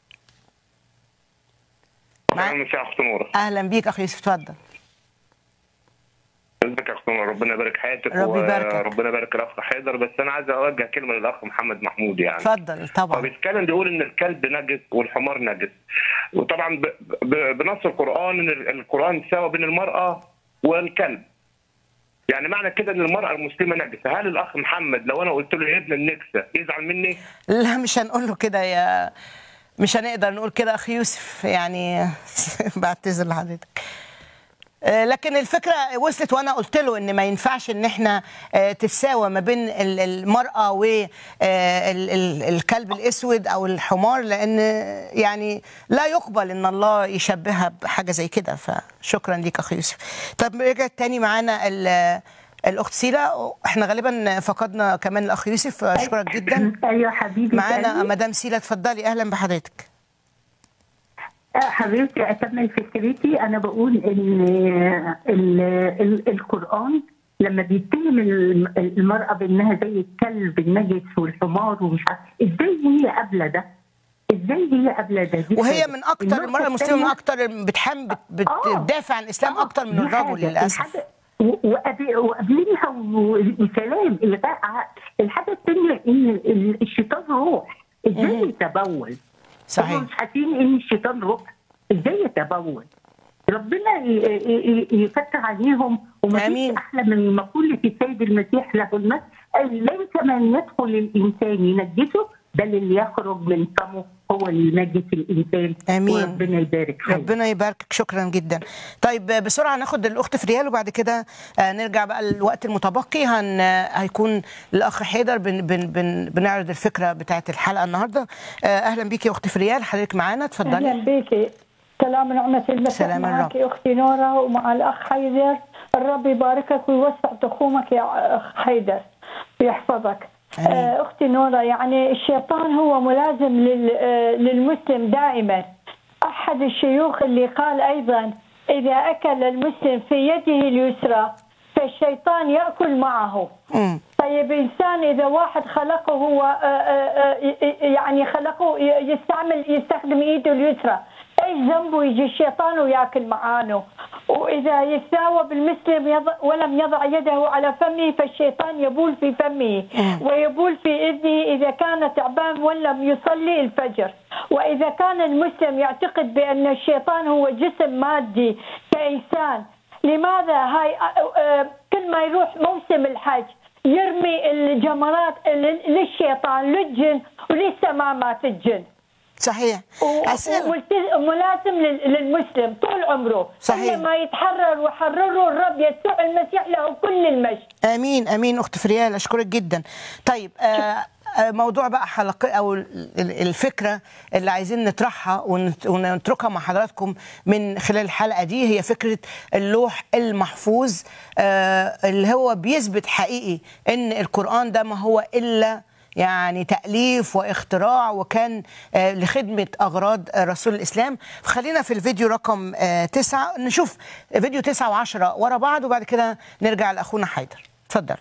اهلا مساء اخت نوره اهلا بيك اخ يوسف اتفضل ازيك يا اخت نوره ربنا يبارك حياتك ربي يباركك. وربنا يبارك الاخ حيدر بس انا عايز اوجه كلمه للاخ محمد محمود يعني اتفضل هو طبعا بيتكلم بيقول ان الكلب نجس والحمار نجس وطبعا ب... ب... بنص القران ان ال- القران ساوى بين المراه والكلب يعني معنى كده ان المراه المسلمه نجسه هل الاخ محمد لو انا قلت له يا ابن النكسه يزعل مني لا مش هنقول له كده يا مش هنقدر نقول كده اخ يوسف يعني بعتذر لحضرتك آه، لكن الفكره وصلت وانا قلت له ان ما ينفعش ان احنا آه، تتساوى ما بين ال- المراه والكلب الاسود او الحمار لان يعني لا يقبل ان الله يشبهها بحاجه زي كده فشكرا ليك اخ يوسف طب رجعت تاني معانا ال- الاخت سيلا احنا غالبا فقدنا كمان الاخ يوسف اشكرك جدا ايوه حبيبي معانا قلبي. مدام سيلا اتفضلي اهلا بحضرتك آه، حبيبتي اكمل فكرتي انا بقول ان ال- ال- القران لما بيتهم الم- المراه بانها زي الكلب النجس والحمار ومش عارف ازاي هي قابله ده؟ ازاي هي قابله ده؟ دي وهي حاجة. من اكتر النقطة المراه المسلمه من التانية- اكتر بتحم بت- بتدافع عن الاسلام اكتر من دي الرجل حاجة. للاسف الحاجة- و- وقبل- وقبليها و- وسلام الغاء عقل. الحاجه الثانيه ان ال- الشيطان روح ازاي يتبول؟ صحيح. هم مش حاسين ان الشيطان روح ازاي يتبول؟ ربنا ي- ي- ي- يفتح عليهم وما احلى من مقوله السيد المسيح له المثل قال ليس من يدخل الانسان ينجسه ده اللي يخرج من فمه هو اللي ينجس الانسان امين وربنا يبارك حياتك. ربنا يباركك شكرا جدا طيب بسرعه ناخد الاخت فريال وبعد كده آه، نرجع بقى الوقت المتبقي هن هيكون الاخ حيدر بن بن بن بنعرض الفكره بتاعه الحلقه النهارده آه، اهلا بيكي يا اخت فريال حضرتك معانا اتفضلي اهلا بيكي سلام نعمة المساء سلام معك اختي نورة ومع الاخ حيدر الرب يباركك ويوسع تخومك يا اخ حيدر ويحفظك آه، اختي نورة يعني الشيطان هو ملازم لل- آه، للمسلم دائما احد الشيوخ اللي قال ايضا اذا اكل المسلم في يده اليسرى فالشيطان ياكل معه طيب انسان اذا واحد خلقه هو آه، آه، آه، يعني خلقه ي- يستعمل يستخدم ايده اليسرى ايش ذنبه يجي الشيطان وياكل معانه واذا يتساوى بالمسلم يضع ولم يضع يده على فمه فالشيطان يبول في فمه ويبول في اذنه اذا كان تعبان ولم يصلي الفجر واذا كان المسلم يعتقد بان الشيطان هو جسم مادي كانسان لماذا هاي آه، آه، كل ما يروح موسم الحج يرمي الجمرات لل- للشيطان للجن ولسه ما مات الجن صحيح أسئلة ملازم لل- للمسلم طول عمره صحيح. ما يتحرر وحرره الرب يسوع المسيح له كل المجد امين امين اخت فريال اشكرك جدا طيب آه آه، موضوع بقى حلقة او ال- ال- الفكره اللي عايزين نطرحها ونت- ونتركها مع حضراتكم من خلال الحلقه دي هي فكره اللوح المحفوظ آه، اللي هو بيثبت حقيقي ان القران ده ما هو الا يعني تأليف واختراع وكان آه، لخدمة أغراض آه، رسول الإسلام فخلينا في الفيديو رقم آه، تسعة نشوف فيديو تسعة وعشرة ورا بعض وبعد كده نرجع لأخونا حيدر اتفضل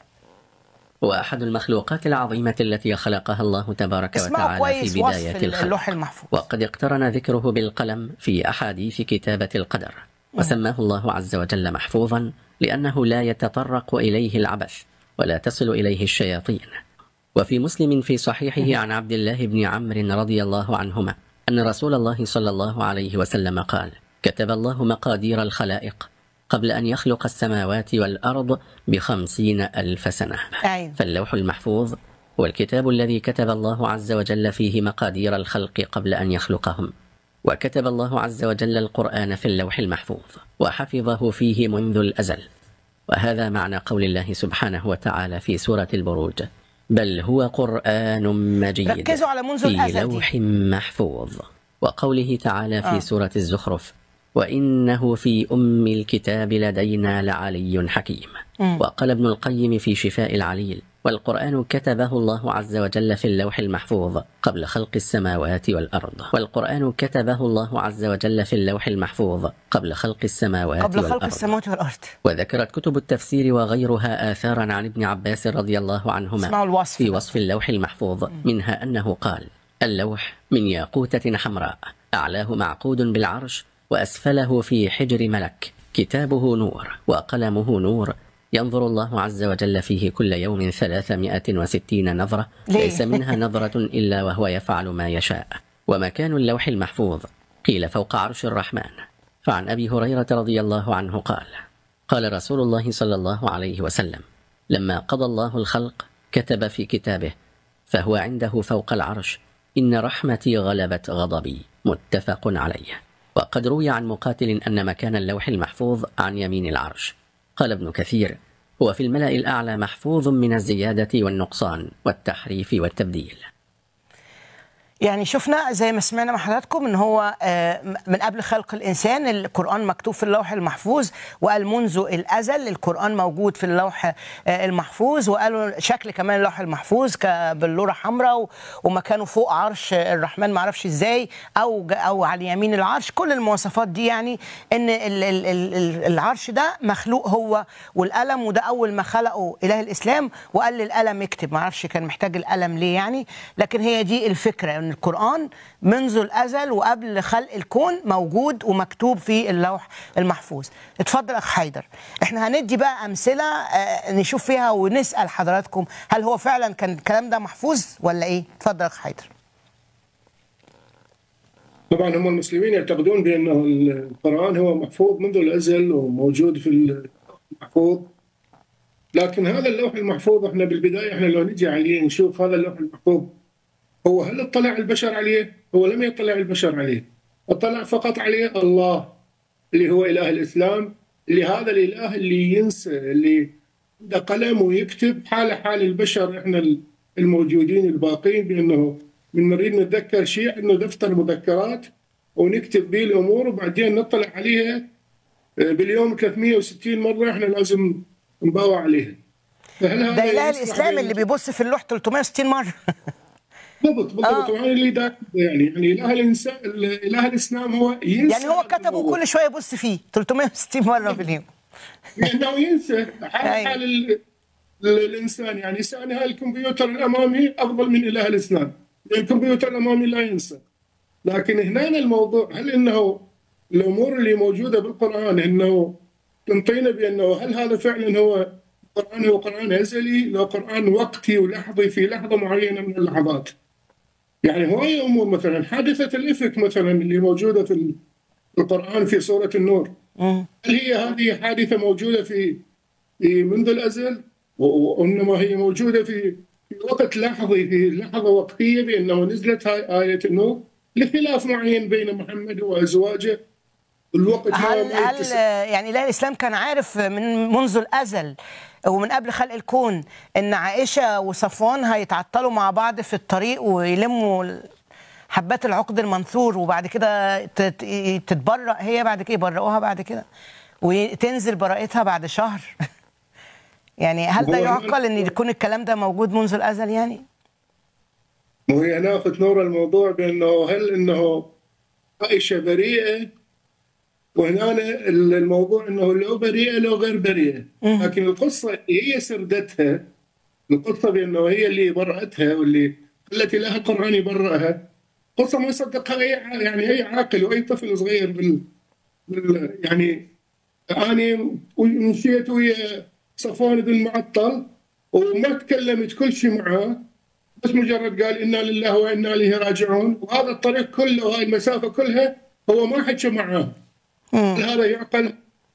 وأحد المخلوقات العظيمة التي خلقها الله تبارك اسمعوا وتعالى كويس في وصف بداية الخلق اللوح المحفوظ وقد اقترن ذكره بالقلم في أحاديث كتابة القدر وسماه الله عز وجل محفوظا لأنه لا يتطرق إليه العبث ولا تصل إليه الشياطين وفي مسلم في صحيحه عن عبد الله بن عمرو رضي الله عنهما أن رسول الله صلى الله عليه وسلم قال كتب الله مقادير الخلائق قبل أن يخلق السماوات والأرض بخمسين ألف سنة أيوة. فاللوح المحفوظ هو الكتاب الذي كتب الله عز وجل فيه مقادير الخلق قبل أن يخلقهم وكتب الله عز وجل القرآن في اللوح المحفوظ وحفظه فيه منذ الأزل وهذا معنى قول الله سبحانه وتعالى في سورة البروج بل هو قرآن مجيد ركزوا على منذ في الأزل دي. لوح محفوظ وقوله تعالى في آه. سورة الزخرف وإنه في أم الكتاب لدينا لعلي حكيم مم. وقال ابن القيم في شفاء العليل والقرآن كتبه الله عز وجل في اللوح المحفوظ قبل خلق السماوات والأرض والقرآن كتبه الله عز وجل في اللوح المحفوظ قبل خلق السماوات قبل خلق والأرض السماوات والأرض وذكرت كتب التفسير وغيرها آثارا عن ابن عباس رضي الله عنهما اسمعوا الوصف في وصف اللوح المحفوظ منها أنه قال اللوح من ياقوتة حمراء أعلاه معقود بالعرش وأسفله في حجر ملك كتابه نور وقلمه نور ينظر الله عز وجل فيه كل يوم ثلاثمائة وستين نظرة ليه؟ ليس منها نظرة إلا وهو يفعل ما يشاء ومكان اللوح المحفوظ قيل فوق عرش الرحمن فعن أبي هريرة رضي الله عنه قال قال رسول الله صلى الله عليه وسلم لما قضى الله الخلق كتب في كتابه فهو عنده فوق العرش إن رحمتي غلبت غضبي متفق عليه وقد روي عن مقاتل أن مكان اللوح المحفوظ عن يمين العرش قال ابن كثير هو في الملأ الأعلى محفوظ من الزيادة والنقصان والتحريف والتبديل يعني شفنا زي ما سمعنا مع حضراتكم ان هو آه، من قبل خلق الانسان القران مكتوب في اللوح المحفوظ وقال منذ الازل القران موجود في اللوح آه، المحفوظ وقالوا شكل كمان اللوح المحفوظ كبلوره حمراء و- ومكانه فوق عرش الرحمن معرفش ازاي او ج- او على يمين العرش كل المواصفات دي يعني ان ال- ال- ال- ال- العرش ده مخلوق هو والقلم وده اول ما خلقه اله الاسلام وقال للقلم اكتب معرفش كان محتاج القلم ليه يعني لكن هي دي الفكره ان القران منذ الازل وقبل خلق الكون موجود ومكتوب في اللوح المحفوظ اتفضل اخ حيدر احنا هندي بقى امثله آه، نشوف فيها ونسال حضراتكم هل هو فعلا كان الكلام ده محفوظ ولا ايه اتفضل اخ حيدر طبعا هم المسلمين يعتقدون بانه القران هو محفوظ منذ الازل وموجود في المحفوظ لكن هذا اللوح المحفوظ احنا بالبدايه احنا لو نجي عليه نشوف هذا اللوح المحفوظ هو هل اطلع البشر عليه؟ هو لم يطلع البشر عليه اطلع فقط عليه الله اللي هو اله الاسلام اللي هذا الاله اللي ينسى اللي عنده قلم ويكتب حاله حال البشر احنا الموجودين الباقين بانه من نريد نتذكر شيء انه دفتر مذكرات ونكتب به الامور وبعدين نطلع عليها آه، باليوم 360 مره احنا لازم نباوع عليها فهل هذا ده اله يصلح الاسلام بين- اللي بيبص في اللوح 360 مره بالضبط بالضبط وهذا اللي دا يعني يعني اله الانسان اله الاسلام هو ينسى يعني هو كتبه كل شويه يبص فيه 360 مره في اليوم لانه ينسى حال حال ال- ال- الانسان يعني سأل هاي الكمبيوتر الامامي افضل من اله الاسلام لان الكمبيوتر الامامي لا ينسى لكن هنا الموضوع هل انه الامور اللي موجوده بالقران انه تنطينا بانه هل هذا فعلا هو القران هو قران ازلي لو قران وقتي ولحظي في لحظه معينه من اللحظات يعني هواية امور مثلا حادثه الافك مثلا اللي موجوده في القران في سوره النور هل هي هذه حادثه موجوده في في منذ الازل و- وانما هي موجوده في في وقت لحظي في لحظه وقتيه بانه نزلت هاي ايه النور لخلاف معين بين محمد وازواجه الوقت هل ما ما هل يتسع. يعني اله الاسلام كان عارف من منذ الازل ومن قبل خلق الكون ان عائشه وصفوان هيتعطلوا مع بعض في الطريق ويلموا ال- حبات العقد المنثور وبعد كده تت- تتبرأ هي بعد كده يبرئوها بعد كده وتنزل براءتها بعد شهر يعني هل ده هو- يعقل ان يكون الكلام ده موجود منذ الازل يعني؟ وهي ناخذ نور الموضوع بانه هل انه عائشه بريئه وهنا الموضوع انه لو بريئه لو غير بريئه لكن القصه اللي هي سردتها القصه بانه هي اللي برأتها واللي خلت اله القران يبرئها قصه ما يصدقها اي ع- يعني اي عاقل واي طفل صغير بال, بال يعني انا مشيت ويا صفوان بن معطل وما تكلمت كل شيء معاه بس مجرد قال انا لله وانا اليه راجعون وهذا الطريق كله وهاي المسافه كلها هو ما حكى معاه هل هذا يعقل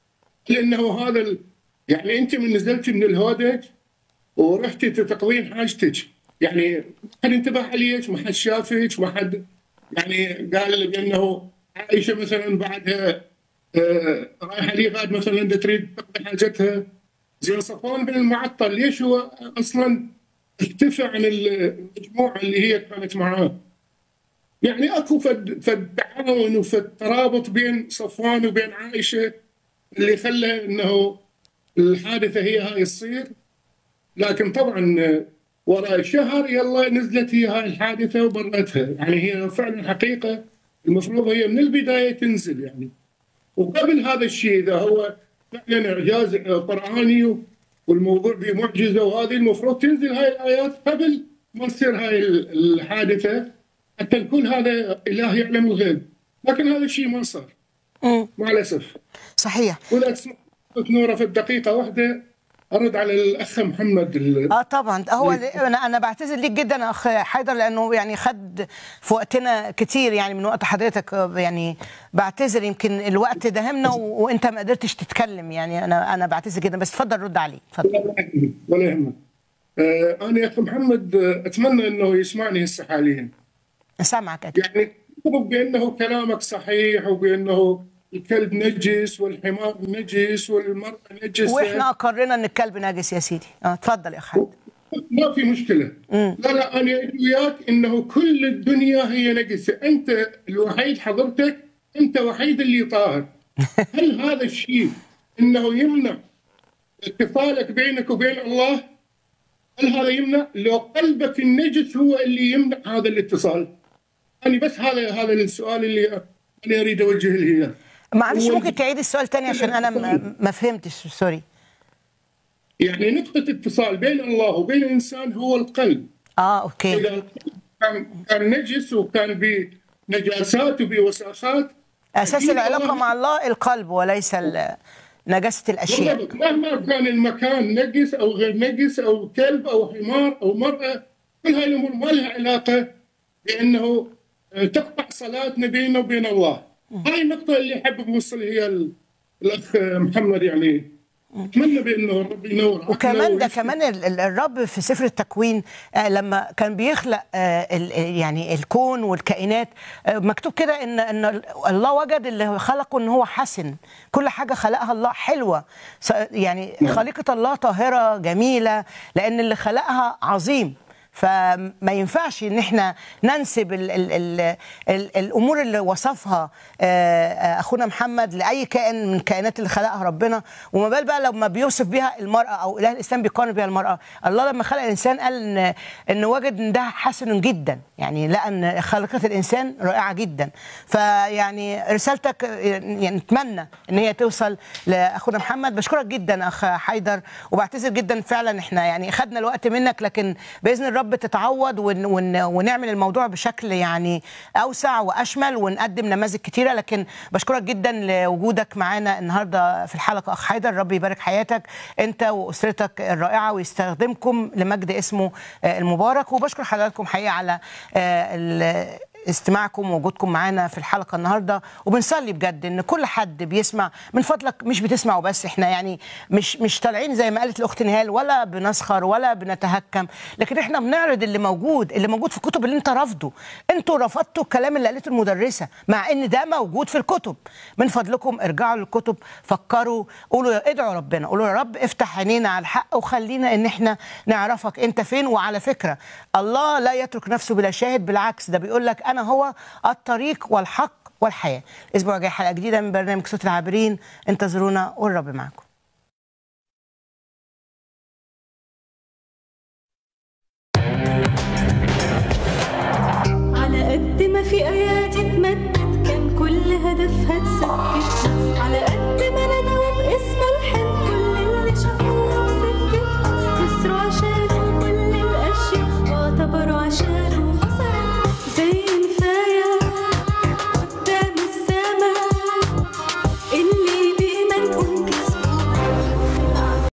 لانه هذا ال... يعني انت من نزلتي من الهودج ورحتي تقضين حاجتك يعني ما حد انتبه عليك ما حد شافك ما حد يعني قال بانه عائشه مثلا بعدها آه، رايحه لي غاد مثلا دا تريد تقضي حاجتها زين صفوان بن المعطل ليش هو اصلا اختفى عن المجموعه اللي هي كانت معاه يعني اكو فد فد تعاون وفد ترابط بين صفوان وبين عائشه اللي خلى انه الحادثه هي هاي تصير لكن طبعا وراء شهر يلا نزلت هي هاي الحادثه وبرتها يعني هي فعلا حقيقه المفروض هي من البدايه تنزل يعني وقبل هذا الشيء اذا هو فعلا اعجاز قراني والموضوع به معجزه وهذه المفروض تنزل هاي الايات قبل ما تصير هاي الحادثه حتى الكل هذا اله يعلم الغيب لكن هذا الشيء ما صار مع الاسف صحيح واذا تسمح نوره في الدقيقه واحده ارد على الاخ محمد ال- اه طبعا هو انا انا بعتذر ليك جدا اخ حيدر لانه يعني خد في وقتنا كتير يعني من وقت حضرتك آه، يعني بعتذر يمكن الوقت داهمنا و- وانت ما قدرتش تتكلم يعني انا انا بعتذر جدا بس اتفضل رد عليه اتفضل ولا يهمك آه، انا يا اخ محمد آه، اتمنى انه يسمعني هسه حاليا سامعك أكيد. يعني افترض بانه كلامك صحيح وبانه الكلب نجس والحمار نجس والمراه نجس واحنا اقررنا ان الكلب نجس يا سيدي اه اتفضل يا اخ حيدر ما في مشكله لا لا انا أدري وياك انه كل الدنيا هي نجسه انت الوحيد حضرتك انت وحيد اللي طاهر هل هذا الشيء انه يمنع اتصالك بينك وبين الله هل هذا يمنع لو قلبك النجس هو اللي يمنع هذا الاتصال انا بس هذا هذا السؤال اللي انا اريد اوجهه له إياه. معلش هو ممكن تعيد السؤال تاني عشان انا ما- ما فهمتش سوري يعني نقطة اتصال بين الله وبين الإنسان هو القلب اه اوكي إذا القلب كان كان نجس وكان بنجاسات وبوساخات اساس أكيد العلاقه الله- مع الله القلب وليس ال- نجاسه الاشياء بالضبط مهما كان المكان نجس أو غير نجس أو كلب أو حمار أو مرأة كل هاي الأمور ما لها علاقة بأنه آه، تقطع صلاتنا بيننا وبين الله هاي النقطة اللي أحب أوصل هي ال- الأخ محمد يعني اتمنى بانه الرب ينور عقله وكمان ده ويفتح. كمان ال- ال- الرب في سفر التكوين آه، لما كان بيخلق آه، ال- يعني الكون والكائنات آه، مكتوب كده ان ان الله وجد اللي خلقه ان هو حسن كل حاجه خلقها الله حلوه س- يعني خليقه الله طاهره جميله لان اللي خلقها عظيم فما ينفعش ان احنا ننسب ال ال ال ال الامور اللي وصفها آه، آه، اخونا محمد لاي كائن من الكائنات اللي خلقها ربنا وما بال بقى لما بيوصف بيها المراه او اله الاسلام بيقارن بيها المراه الله لما خلق الانسان قال ان ان وجد ان ده حسن جدا يعني لقى ان خلقه الانسان رائعه جدا فيعني رسالتك آه، يعني نتمنى ان هي توصل لاخونا محمد بشكرك جدا اخ حيدر وبعتذر جدا فعلا احنا يعني خدنا الوقت منك لكن باذن الرب تتعوض ون ون ونعمل الموضوع بشكل يعني اوسع واشمل ونقدم نماذج كتيره لكن بشكرك جدا لوجودك معانا النهارده في الحلقه اخ حيدر ربي يبارك حياتك انت واسرتك الرائعه ويستخدمكم لمجد اسمه آه، المبارك وبشكر حضراتكم حقيقه على آه، ال- استماعكم ووجودكم معانا في الحلقه النهارده وبنصلي بجد ان كل حد بيسمع من فضلك مش بتسمعوا بس احنا يعني مش مش طالعين زي ما قالت الاخت نهال ولا بنسخر ولا بنتهكم لكن احنا بنعرض اللي موجود اللي موجود في الكتب اللي انت رافضه انتوا رفضتوا الكلام اللي قالته المدرسه مع ان ده موجود في الكتب من فضلكم ارجعوا للكتب فكروا قولوا ادعوا ربنا قولوا يا رب افتح عينينا على الحق وخلينا ان احنا نعرفك انت فين وعلى فكره الله لا يترك نفسه بلا شاهد بالعكس ده بيقول لك انا هو الطريق والحق والحياه الاسبوع الجاي حلقه جديده من برنامج صوت العابرين انتظرونا والرب معكم على قد ما في ايات اتمدت كان كل هدفها تسكت على قد